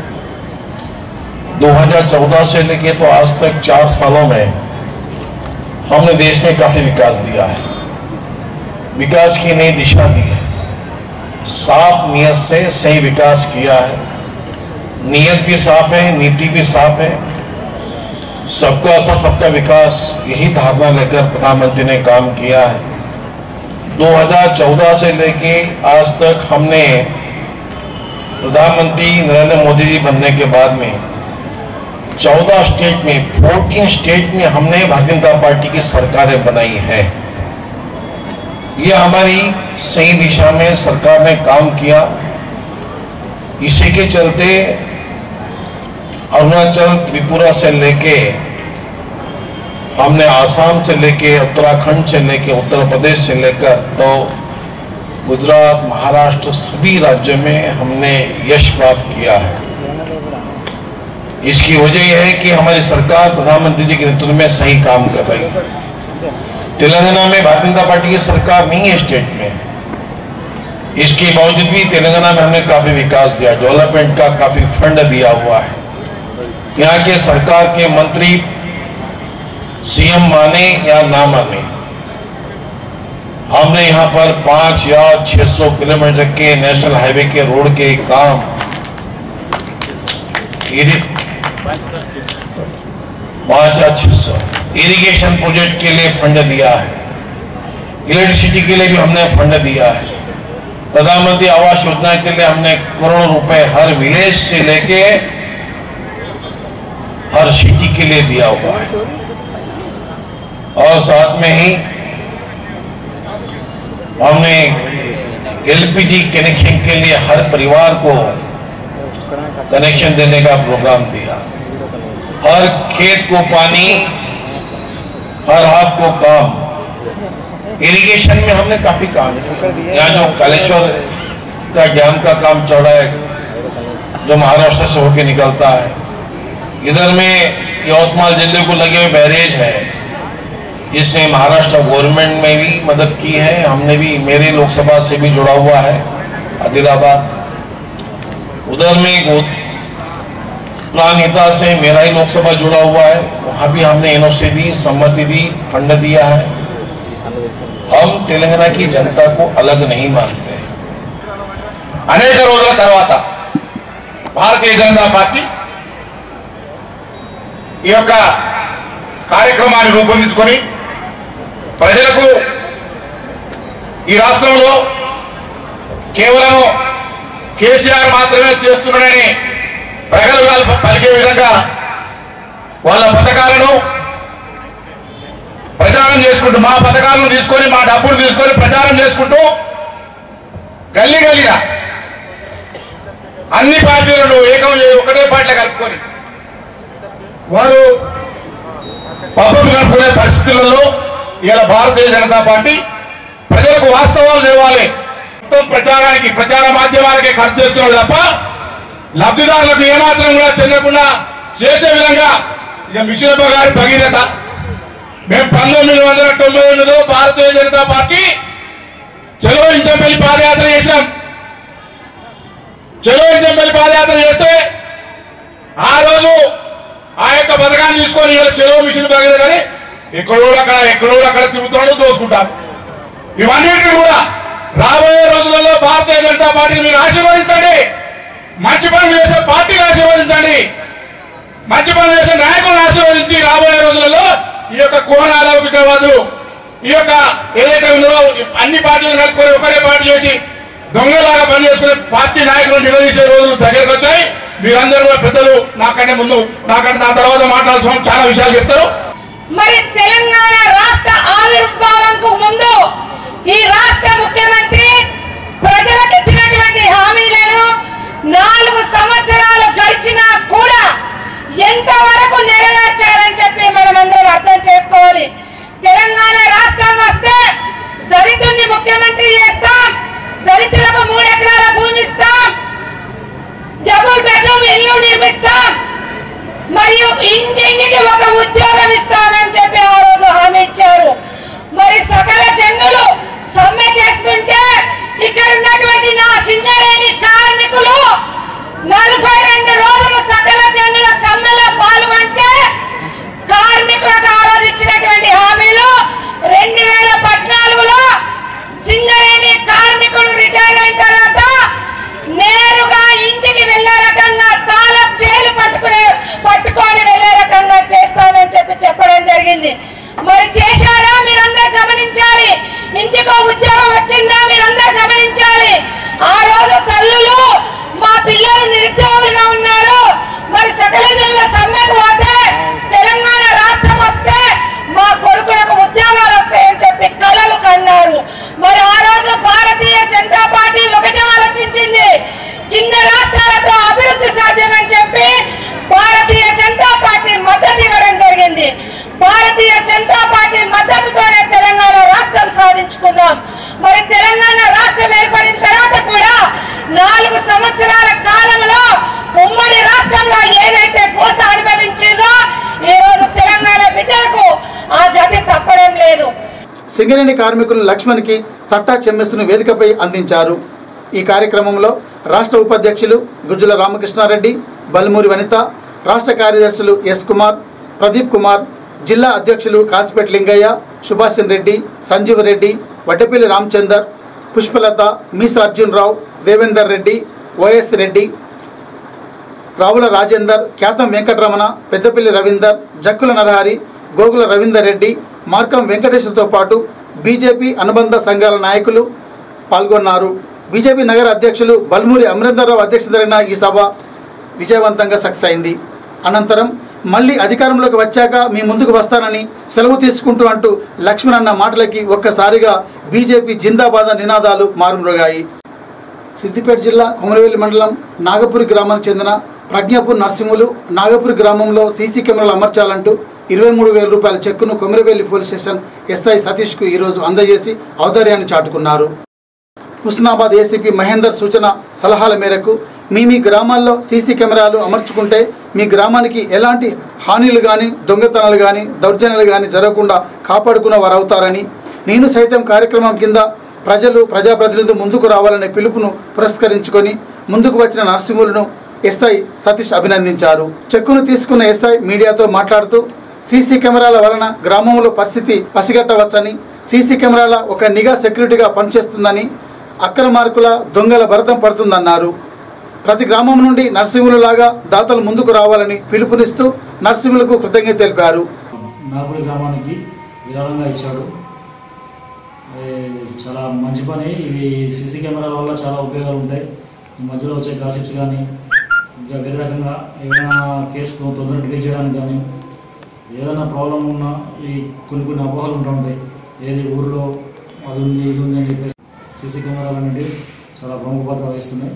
2014 से लेके तो आज तक चार सालों में हमने देश में काफी विकास दिया है विकास की नई दिशा दी है साफ नियत से सही विकास किया है नियत भी साफ है नीति भी साफ है सबका सब सबका विकास यही धारणा लेकर प्रधानमंत्री ने काम किया है 2014 से लेके आज तक हमने प्रधानमंत्री नरेंद्र मोदी जी बनने के बाद में 14 स्टेट में 14 स्टेट में हमने भारतीय जनता पार्टी की सरकारें बनाई है ये हमारी सही दिशा में सरकार ने काम किया इसी के चलते अरुणाचल त्रिपुरा से लेके हमने आसाम से लेके उत्तराखंड से लेके उत्तर प्रदेश से लेकर तो गुजरात महाराष्ट्र सभी राज्यों में हमने यश प्राप्त किया है इसकी वजह यह है कि हमारी सरकार प्रधानमंत्री जी के नेतृत्व में सही काम कर रही है तेलंगाना में भारतीय जनता पार्टी की सरकार नहीं है स्टेट में इसके बावजूद भी तेलंगाना में हमने काफी विकास दिया डेवलपमेंट का काफी फंड दिया हुआ है यहाँ के सरकार के मंत्री सीएम माने या ना माने हमने यहाँ पर पांच या 600 किलोमीटर के नेशनल हाईवे के रोड के काम इरि- पांच या छह सौ इरिगेशन प्रोजेक्ट के लिए फंड दिया है इलेक्ट्रिसिटी के लिए भी हमने फंड दिया है प्रधानमंत्री आवास योजना के लिए हमने करोड़ों रुपए हर विलेज से लेके हर सिटी के लिए दिया हुआ है और साथ में ही हमने एलपीजी कनेक्शन के लिए हर परिवार को कनेक्शन देने का प्रोग्राम दिया हर खेत को पानी हर हाथ को काम इरिगेशन में हमने काफी काम किया यहाँ जो कालेश्वर का डैम का काम चल रहा है जो महाराष्ट्र से होके निकलता है इधर में यवतमाल जिले को लगे हुए बैरेज है इससे महाराष्ट्र गवर्नमेंट में भी मदद की है हमने भी मेरे लोकसभा से भी जुड़ा हुआ है आदिलाबाद उधर में गो- प्राणहिता से मेरा ही लोकसभा जुड़ा हुआ है वहां भी हमने एनओसी दी सम्मति दी फंड दिया है हम तेलंगाना की जनता को अलग नहीं मानते అనేక రోజుల తర్వాత భారతీయ జనతా పార్టీ ఈ యొక్క కార్యక్రమాన్ని రూపొందించుకొని ప్రజలకు ఈ రాష్ట్రంలో కేవలం కేసీఆర్ మాత్రమే చేస్తున్నాడని ప్రజలు వాళ్ళు పలికే విధంగా వాళ్ళ పథకాలను ప్రచారం చేసుకుంటూ మా పథకాలను తీసుకొని మా డబ్బులు తీసుకొని ప్రచారం చేసుకుంటూ గల్లీ గల్లీగా అన్ని పార్టీలను ఏకం చేసి ఒకటే పార్టీలో కలుపుకొని వారు పబ్బం కలుపుకునే పరిస్థితులలో ఇలా భారతీయ జనతా పార్టీ ప్రజలకు వాస్తవాలు తెలవాలి మొత్తం ప్రచారానికి ప్రచార మాధ్యమాలకే ఖర్చు చేస్తున్నారు తప్ప లబ్ధిదారులకు ఏమాత్రం కూడా చెందకుండా చేసే విధంగా ఇక మిషనప్ప గారి భగీరథ మేము పంతొమ్మిది వందల తొంభై ఎనిమిదిలో భారతీయ జనతా పార్టీ చలో ఇంచంపల్లి పాదయాత్ర చేసినాం చలో ఇంచంపల్లి పాదయాత్ర చేస్తే ఆ రోజు ఆ యొక్క పథకాన్ని తీసుకొని ఇలా చెలో మిషన్ బాగలేదు కానీ ఎక్కడో అక్కడ ఎక్కడో అక్కడ తిరుగుతున్నాడు దోసుకుంటారు ఇవన్నిటిని కూడా రాబోయే రోజులలో భారతీయ జనతా పార్టీని మీరు ఆశీర్వదించండి మంచి పనులు చేసే పార్టీని ఆశీర్వదించండి మంచి పనులు చేసే నాయకులను ఆశీర్వదించి రాబోయే రోజులలో ఈ యొక్క కోన అలౌకికవాదులు ఈ యొక్క ఏదైతే ఉందో అన్ని పార్టీలను కలుపుకొని ఒకరే పార్టీ చేసి దొంగలాగా పనిచేసుకునే పార్టీ నాయకులను నిలదీసే రోజులు దగ్గరకు వచ్చాయి మీరందరూ కూడా పెద్దలు నాకంటే ముందు నాకంటే నా తర్వాత మాట్లాడాల్సిన చాలా విషయాలు చెప్తారు మరి తెలంగాణ రాష్ట్ర ఆవిర్భావంకు ముందు ఈ రాష్ట్ర ముఖ్యమంత్రి ప్రజలకు ఇచ్చినటువంటి హామీలను నాలుగు సంవత్సరాలు గడిచినా కూడా ఎంతవరకు నెరవేర్చారని చెప్పి మనం అందరం అర్థం చేసుకోవాలి తెలంగాణ రాష్ట్రం వస్తే దళితుల్ని ముఖ్యమంత్రి చేస్తాం దళితులకు మూడు ఎకరాల భూమి ఇస్తాం డబుల్ బెడ్రూమ్ ఇల్లు నిర్మిస్తాం మరియు ఇంటింటికి ఒక ఉద్యోగం ఇస్తామని చెప్పి ఆ రోజు హామీ ఇచ్చారు మరి సకల జనులు సమ్మె చేస్తుంటే ఇక్కడ ఉన్నటువంటి నా సింగరేణి కార్మికులు నలభై రెండు రోజులు సకల జనుల సమ్మెలో పాల్గొంటే కార్మికులకు ఆ రోజు ఇచ్చినటువంటి హామీలు రెండు వేల పద్నాలుగులో సింగరేణి కార్మికుడు రిటైర్ అయిన తర్వాత నేరుగా ఇంటికి వెళ్ళే రకంగా తాళం చేలు పట్టుకునే పట్టుకొని వెళ్ళే రకంగా చేస్తానని చెప్పి చెప్పడం జరిగింది మరి చేశారా మీరందరూ గమనించాలి ఇంటికో ఉద్యోగం వచ్చిందా మీరందరూ గమనించాలి ఆ రోజు తల్లులు మా పిల్లలు నిరుద్యోగులుగా ఉన్నారు మరి సకల జనుల సమ్మెకు పోతే తెలంగాణ రాష్ట్రం వస్తే మా కొడుకులకు ఉద్యోగాలు వస్తాయని చెప్పి కలలు కన్నారు మరి ఆ రోజు భారతీయ జనతా పార్టీ ఒకటే ఆలోచించింది చిన్న రాష్ట్రాలతో అభివృద్ధి సాధ్యమని చెప్పి భారతీయ జనతా పార్టీ మద్దతు ఇవ్వడం జరిగింది భారతీయ జనతా పార్టీ మద్దతుతోనే తెలంగాణ రాష్ట్రం సాధించుకున్నాం మరి తెలంగాణ రాష్ట్రం ఏర్పడిన తర్వాత కూడా నాలుగు సంవత్సరాల కాలంలో ఉమ్మడి రాష్ట్రంలో ఏదైతే కోస అనుభవించిందో ఈ రోజు తెలంగాణ బిడ్డలకు ఆ గతి తప్పడం లేదు సింగరేణి కార్మికులు లక్ష్మణ్కి తట్టా చెమ్మెస్సును వేదికపై అందించారు ఈ కార్యక్రమంలో రాష్ట్ర ఉపాధ్యక్షులు గుజ్జుల రామకృష్ణారెడ్డి బల్మూరి వనిత రాష్ట్ర కార్యదర్శులు ఎస్ కుమార్ ప్రదీప్ కుమార్ జిల్లా అధ్యక్షులు కాసిపేట లింగయ్య సుభాషణ్ రెడ్డి సంజీవ్ రెడ్డి వడ్డపల్లి రామచందర్ పుష్పలత మీస అర్జున్ రావు దేవేందర్ రెడ్డి వైఎస్ రెడ్డి రావుల రాజేందర్ ఖ్యాతం వెంకటరమణ పెద్దపల్లి రవీందర్ జక్కుల నరహరి గోగుల రవీందర్ రెడ్డి మార్కం వెంకటేశ్వర్తో పాటు బీజేపీ అనుబంధ సంఘాల నాయకులు పాల్గొన్నారు బీజేపీ నగర అధ్యక్షులు బల్మూరి అమరేందర్రావు అధ్యక్షత జరిగిన ఈ సభ విజయవంతంగా సక్సెస్ అయింది అనంతరం మళ్ళీ అధికారంలోకి వచ్చాక మీ ముందుకు వస్తానని సెలవు తీసుకుంటూ అంటూ లక్ష్మణ్ అన్న మాటలకి ఒక్కసారిగా బీజేపీ జిందాబాద్ నినాదాలు మారుమ్రోగాయి సిద్దిపేట జిల్లా కొమరవెల్లి మండలం నాగపూర్ గ్రామానికి చెందిన ప్రజ్ఞాపూర్ నర్సింహులు నాగపూర్ గ్రామంలో సీసీ కెమెరాలు అమర్చాలంటూ ఇరవై మూడు వేల రూపాయల చెక్కును కొమిరవెల్లి పోలీస్ స్టేషన్ ఎస్ఐ సతీష్కు ఈరోజు అందజేసి ఔదార్యాన్ని చాటుకున్నారు హుస్నాబాద్ ఏసీపీ మహేందర్ సూచన సలహాల మేరకు మీ మీ గ్రామాల్లో సీసీ కెమెరాలు అమర్చుకుంటే మీ గ్రామానికి ఎలాంటి హానిలు కానీ దొంగతనాలు కానీ దౌర్జన్యాలు కానీ జరగకుండా కాపాడుకున్న వారు అవుతారని నేను సైతం కార్యక్రమం కింద ప్రజలు ప్రజాప్రతినిధులు ముందుకు రావాలనే పిలుపును పురస్కరించుకొని ముందుకు వచ్చిన నర్సింహులను ఎస్ఐ సతీష్ అభినందించారు చెక్కును తీసుకున్న ఎస్ఐ మీడియాతో మాట్లాడుతూ సీసీ కెమెరాల వలన గ్రామంలో పరిస్థితి పసిగట్టవచ్చని సీసీ కెమెరాల ఒక నిఘా సెక్యూరిటీగా పనిచేస్తుందని అక్రమార్కుల దొంగల భరతం పడుతుందన్నారు ప్రతి గ్రామం నుండి నర్సింహులలాగా దాతలు ముందుకు రావాలని పిలుపునిస్తూ నర్సింహులకు కృతజ్ఞత తెలిపారు నాగపూడి గ్రామానికి విరాళంగా ఇచ్చాడు ఏ, చాలా మంచి పని ఇది సీసీ కెమెరాల వల్ల చాలా ఉపయోగాలు ఉంటాయి ఈ మధ్యలో వచ్చే గాసిప్స్ కానీ ఇంకా వేరే రకంగా ఏదైనా కేసు తొందరగా డిలీట్ చేయడానికి కానీ ఏదైనా ప్రాబ్లం ఉన్నా ఈ కొన్ని కొన్ని అపోహలు ఉంటూ ఉంటాయి ఏది ఊర్లో అది ఉంది ఇది ఉంది అని చెప్పేసి సీసీ కెమెరాలు అనేవి చాలా ప్రముఖ పాత్ర వహిస్తున్నాయి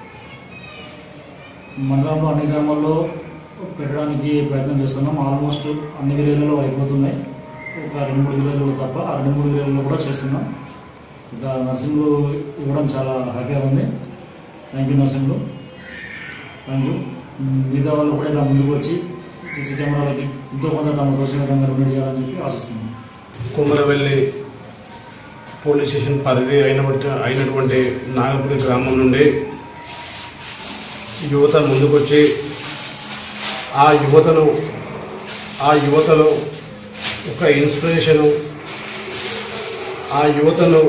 మండలంలో అన్ని గ్రామాల్లో పెట్టడానికి ప్రయత్నం చేస్తున్నాం ఆల్మోస్ట్ అన్ని విలేజ్లలో అయిపోతున్నాయి ఒక రెండు మూడు విలేజ్లలో తప్ప ఆ రెండు మూడు విలేజ్లలో కూడా చేస్తున్నాం ఇంకా నర్సింగ్లు ఇవ్వడం చాలా హ్యాపీగా ఉంది థ్యాంక్ యూ నర్సింగ్లు థ్యాంక్ యూ మిగతా వాళ్ళు కూడా ఇలా ముందుకు వచ్చి సీసీ కెమెరాలకి ఎంతో కొంత తమ తోచిన విధంగా రుణం చేయాలని చెప్పి ఆశిస్తున్నాం కుమ్మరవెల్లి పోలీస్ స్టేషన్ పరిధి అయినటువంటి అయినటువంటి నాగపూడి గ్రామం నుండి యువత ముందుకొచ్చి ఆ యువతను ఆ యువతలో ఒక ఇన్స్పిరేషను ఆ యువతను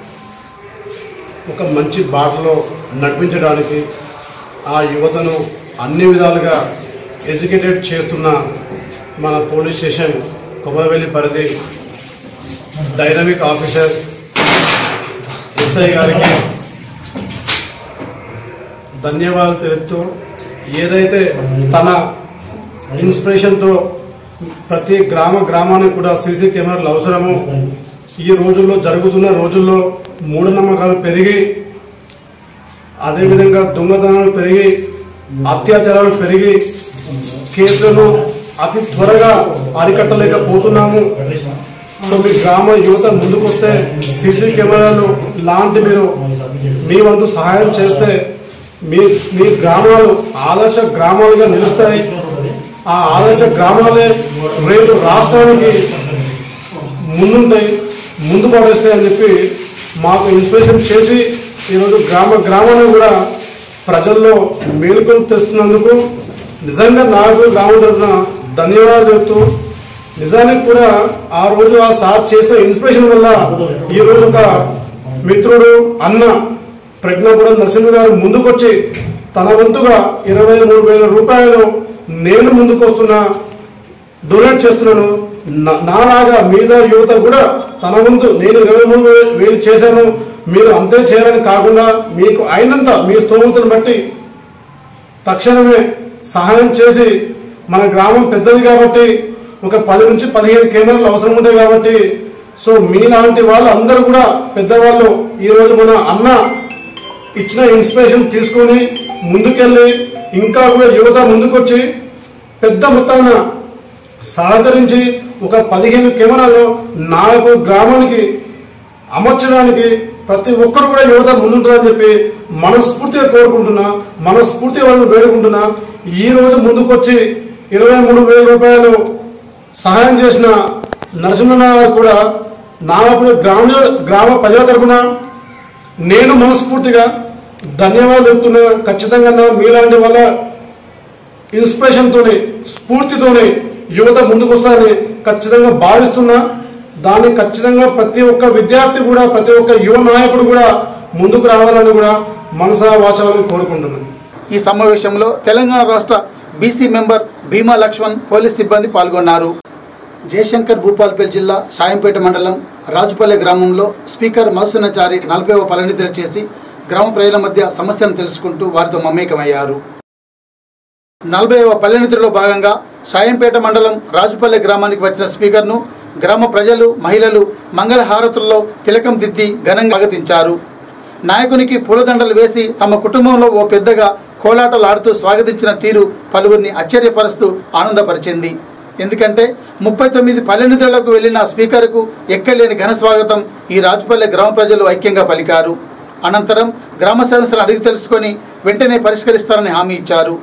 ఒక మంచి బాటలో నడిపించడానికి ఆ యువతను అన్ని విధాలుగా ఎడ్యుకేటెడ్ చేస్తున్న మన పోలీస్ స్టేషన్ కొమరవెల్లి పరిధి డైనమిక్ ఆఫీసర్ ఎస్ఐ గారికి ధన్యవాదాలు తెలుపుతూ ఏదైతే తన ఇన్స్పిరేషన్తో ప్రతి గ్రామ గ్రామానికి కూడా సీసీ కెమెరాలు అవసరము ఈ రోజుల్లో జరుగుతున్న రోజుల్లో మూఢనమ్మకాలు పెరిగి అదేవిధంగా దొంగతనాలు పెరిగి అత్యాచారాలు పెరిగి కేసులను అతి త్వరగా అరికట్టలేకపోతున్నాము సో మీ గ్రామ యువత ముందుకొస్తే సీసీ కెమెరాలు లాంటి మీరు మీ వంతు సహాయం చేస్తే మీ మీ గ్రామాలు ఆదర్శ గ్రామాలుగా నిలుస్తాయి ఆ ఆదర్శ గ్రామాలే రేపు రాష్ట్రానికి ముందుంటాయి ముందు పడేస్తాయి అని చెప్పి మాకు ఇన్స్పిరేషన్ చేసి ఈరోజు గ్రామ గ్రామాన్ని కూడా ప్రజల్లో మేలుకొని తెస్తున్నందుకు నిజంగా నాకు గ్రామం తరఫున ధన్యవాదాలు చెప్తూ నిజానికి కూడా ఆ రోజు ఆ సార్ చేసే ఇన్స్పిరేషన్ వల్ల ఈ రోజు ఒక మిత్రుడు అన్న ప్రజ్ఞాపురం నరసింహ గారు ముందుకొచ్చి తన వంతుగా ఇరవై మూడు వేల రూపాయలు నేను ముందుకు వస్తున్నా డొనేట్ చేస్తున్నాను నా- నాలాగా మీద యువత కూడా తన వంతు నేను ఇరవై మూడు వే- వేలు చేశాను మీరు అంతే చేయాలని కాకుండా మీకు అయినంత మీ స్తోమతను బట్టి తక్షణమే సహాయం చేసి మన గ్రామం పెద్దది కాబట్టి ఒక పది నుంచి పదిహేను కెమెరాలు అవసరం ఉంటాయి కాబట్టి సో మీలాంటి వాళ్ళు అందరూ కూడా పెద్దవాళ్ళు ఈరోజు మన అన్న ఇచ్చిన ఇన్స్పిరేషన్ తీసుకొని ముందుకెళ్ళి ఇంకా కూడా యువత ముందుకొచ్చి పెద్ద మొత్తాన సహకరించి ఒక పదిహేను కెమెరాలు నాకు గ్రామానికి అమర్చడానికి ప్రతి ఒక్కరు కూడా యువత ముందుంటుందని చెప్పి మనస్ఫూర్తిగా కోరుకుంటున్నా మనస్ఫూర్తిగా వాళ్ళని వేడుకుంటున్నా ఈ రోజు ముందుకొచ్చి ఇరవై మూడు వేల రూపాయలు సహాయం చేసిన నరసింహన్న గారు కూడా నాగపూడి గ్రామ గ్రామ ప్రజల తరపున నేను మనస్ఫూర్తిగా ధన్యవాదాలు చెప్తున్నా ఖచ్చితంగా నా మీలాంటి వాళ్ళ ఇన్స్పిరేషన్తోనే స్ఫూర్తితోనే యువత ముందుకు వస్తారని ఖచ్చితంగా భావిస్తున్నా దాన్ని ఖచ్చితంగా ప్రతి ఒక్క విద్యార్థి కూడా ప్రతి ఒక్క యువ నాయకుడు కూడా ముందుకు రావాలని కూడా మనసా వాచాలని కోరుకుంటున్నాను ఈ సమావేశంలో తెలంగాణ రాష్ట్ర BC member Bheema Laxman police సిబ్బంది పాల్గొన్నారు జయశంకర్ భూపాల్పేట జిల్లా షాయంపేట మండలం రాజుపల్లె గ్రామంలో స్పీకర్ మధుసూనాచారి నలభైవ పలనిద్ర చేసి గ్రామ ప్రజల మధ్య సమస్యలను తెలుసుకుంటూ వారితో మమేకమయ్యారు నలభైవ పల్లెనిద్రలో భాగంగా షాయంపేట మండలం రాజుపల్లె గ్రామానికి వచ్చిన స్పీకర్ను గ్రామ ప్రజలు మహిళలు మంగళ హారతుల్లో తిలకం దిద్ది ఘనంగా స్వాగతించారు నాయకునికి పూలదండలు వేసి తమ కుటుంబంలో ఓ పెద్దగా కోలాటలు ఆడుతూ స్వాగతించిన తీరు పలువురిని ఆశ్చర్యపరుస్తూ ఆనందపరిచింది ఎందుకంటే ముప్పై తొమ్మిది పల్లె నిధులకు వెళ్లిన స్పీకర్కు ఎక్కలేని ఘన స్వాగతం ఈ రాజుపల్లె గ్రామ ప్రజలు ఐక్యంగా పలికారు అనంతరం గ్రామ సమస్యలను అడిగి తెలుసుకొని వెంటనే పరిష్కరిస్తారని హామీ ఇచ్చారు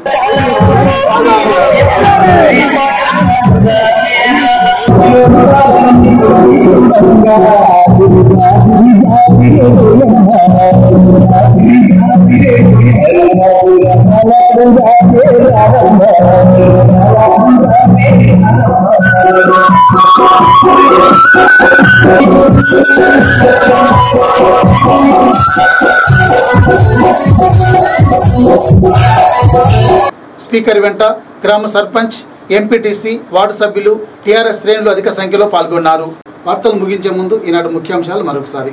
స్పీకర్ వెంట గ్రామ సర్పంచ్ ఎంపీటీసీ వార్డు సభ్యులు టీఆర్ఎస్ శ్రేణులు అధిక సంఖ్యలో పాల్గొన్నారు వార్తలు ముగించే ముందు ఈనాడు ముఖ్యాంశాలు మరొకసారి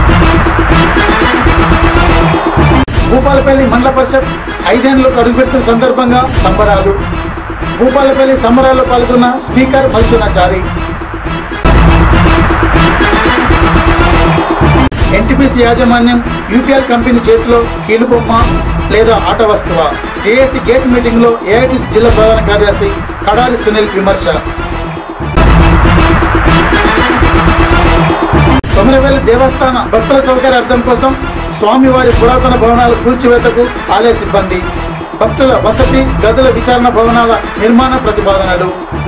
భూపాలపల్లి మండల పరిషత్ ఐదేళ్లకు అడుగుపెడుతున్న సందర్భంగా సంబరాలు భూపాలపల్లి సంబరాల్లో పాల్గొన్న స్పీకర్ మల్సునాచారి ఎన్టీపీసీ యాజమాన్యం యూపీఎల్ కంపెనీ చేతిలో కీలుబొమ్మ లేదా ఆట వస్తువా జేఏసీ గేట్ మీటింగ్లో ఏఐటీసీ జిల్లా ప్రధాన కార్యదర్శి కడారి సునీల్ విమర్శ కొమరవేలి దేవస్థాన భక్తుల సౌకర్యార్థం కోసం స్వామివారి పురాతన భవనాల కూల్చివేతకు ఆలయ సిబ్బంది భక్తుల వసతి గదుల విచారణ భవనాల నిర్మాణ ప్రతిపాదనలు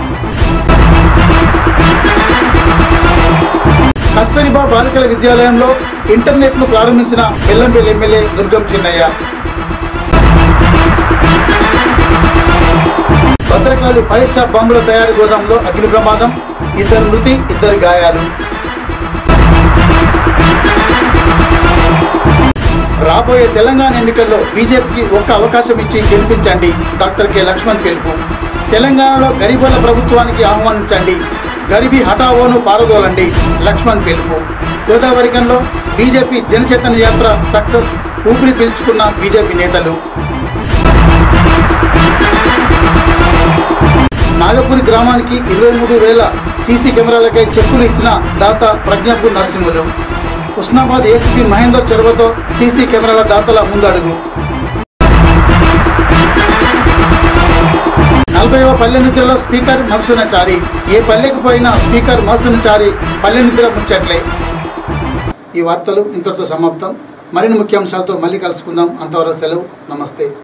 కస్తూరిబా బాలికల విద్యాలయంలో ఇంటర్నెట్ ను ప్రారంభించిన Bellampalli MLA Durgam Chinnaiah Bhadrakali fire shop బాంబుల తయారీ గోదాంలో అగ్ని ప్రమాదం ఇద్దరు మృతి ఇద్దరు గాయాలు రాబోయే తెలంగాణ ఎన్నికల్లో బీజేపీకి ఒక్క అవకాశం ఇచ్చి గెలిపించండి డాక్టర్ కె లక్ష్మణ్ పిలుపు తెలంగాణలో గరీబుల ప్రభుత్వానికి ఆహ్వానించండి గరిబీ హఠావోను పారదోలండి లక్ష్మణ్ పిలుపు గోదావరికంలో బీజేపీ జనచైతన్య యాత్ర సక్సెస్ ఊపిరి పీల్చుకున్న బీజేపీ నేతలు నాగపూరి గ్రామానికి ఇరవై మూడు వేల సీసీ కెమెరాలకై చెక్కులు ఇచ్చిన దాత ప్రజ్ఞాపూర్ నరసింహులు హుస్నాబాద్ ఏసీపీ మహేందర్ చొరవతో సీసీ కెమెరాల దాతల ముందడుగు నలభైవ పల్లె నిద్రలో స్పీకర్ మధుసూనచారి ఏ పల్లెకు పోయినా స్పీకర్ మధుసూనచారి పల్లె నిద్ర ముచ్చట్లే ఈ వార్తలు ఇంతటితో సమాప్తం మరిన్ని ముఖ్యాంశాలతో మళ్ళీ కలుసుకుందాం అంతవరకు సెలవు నమస్తే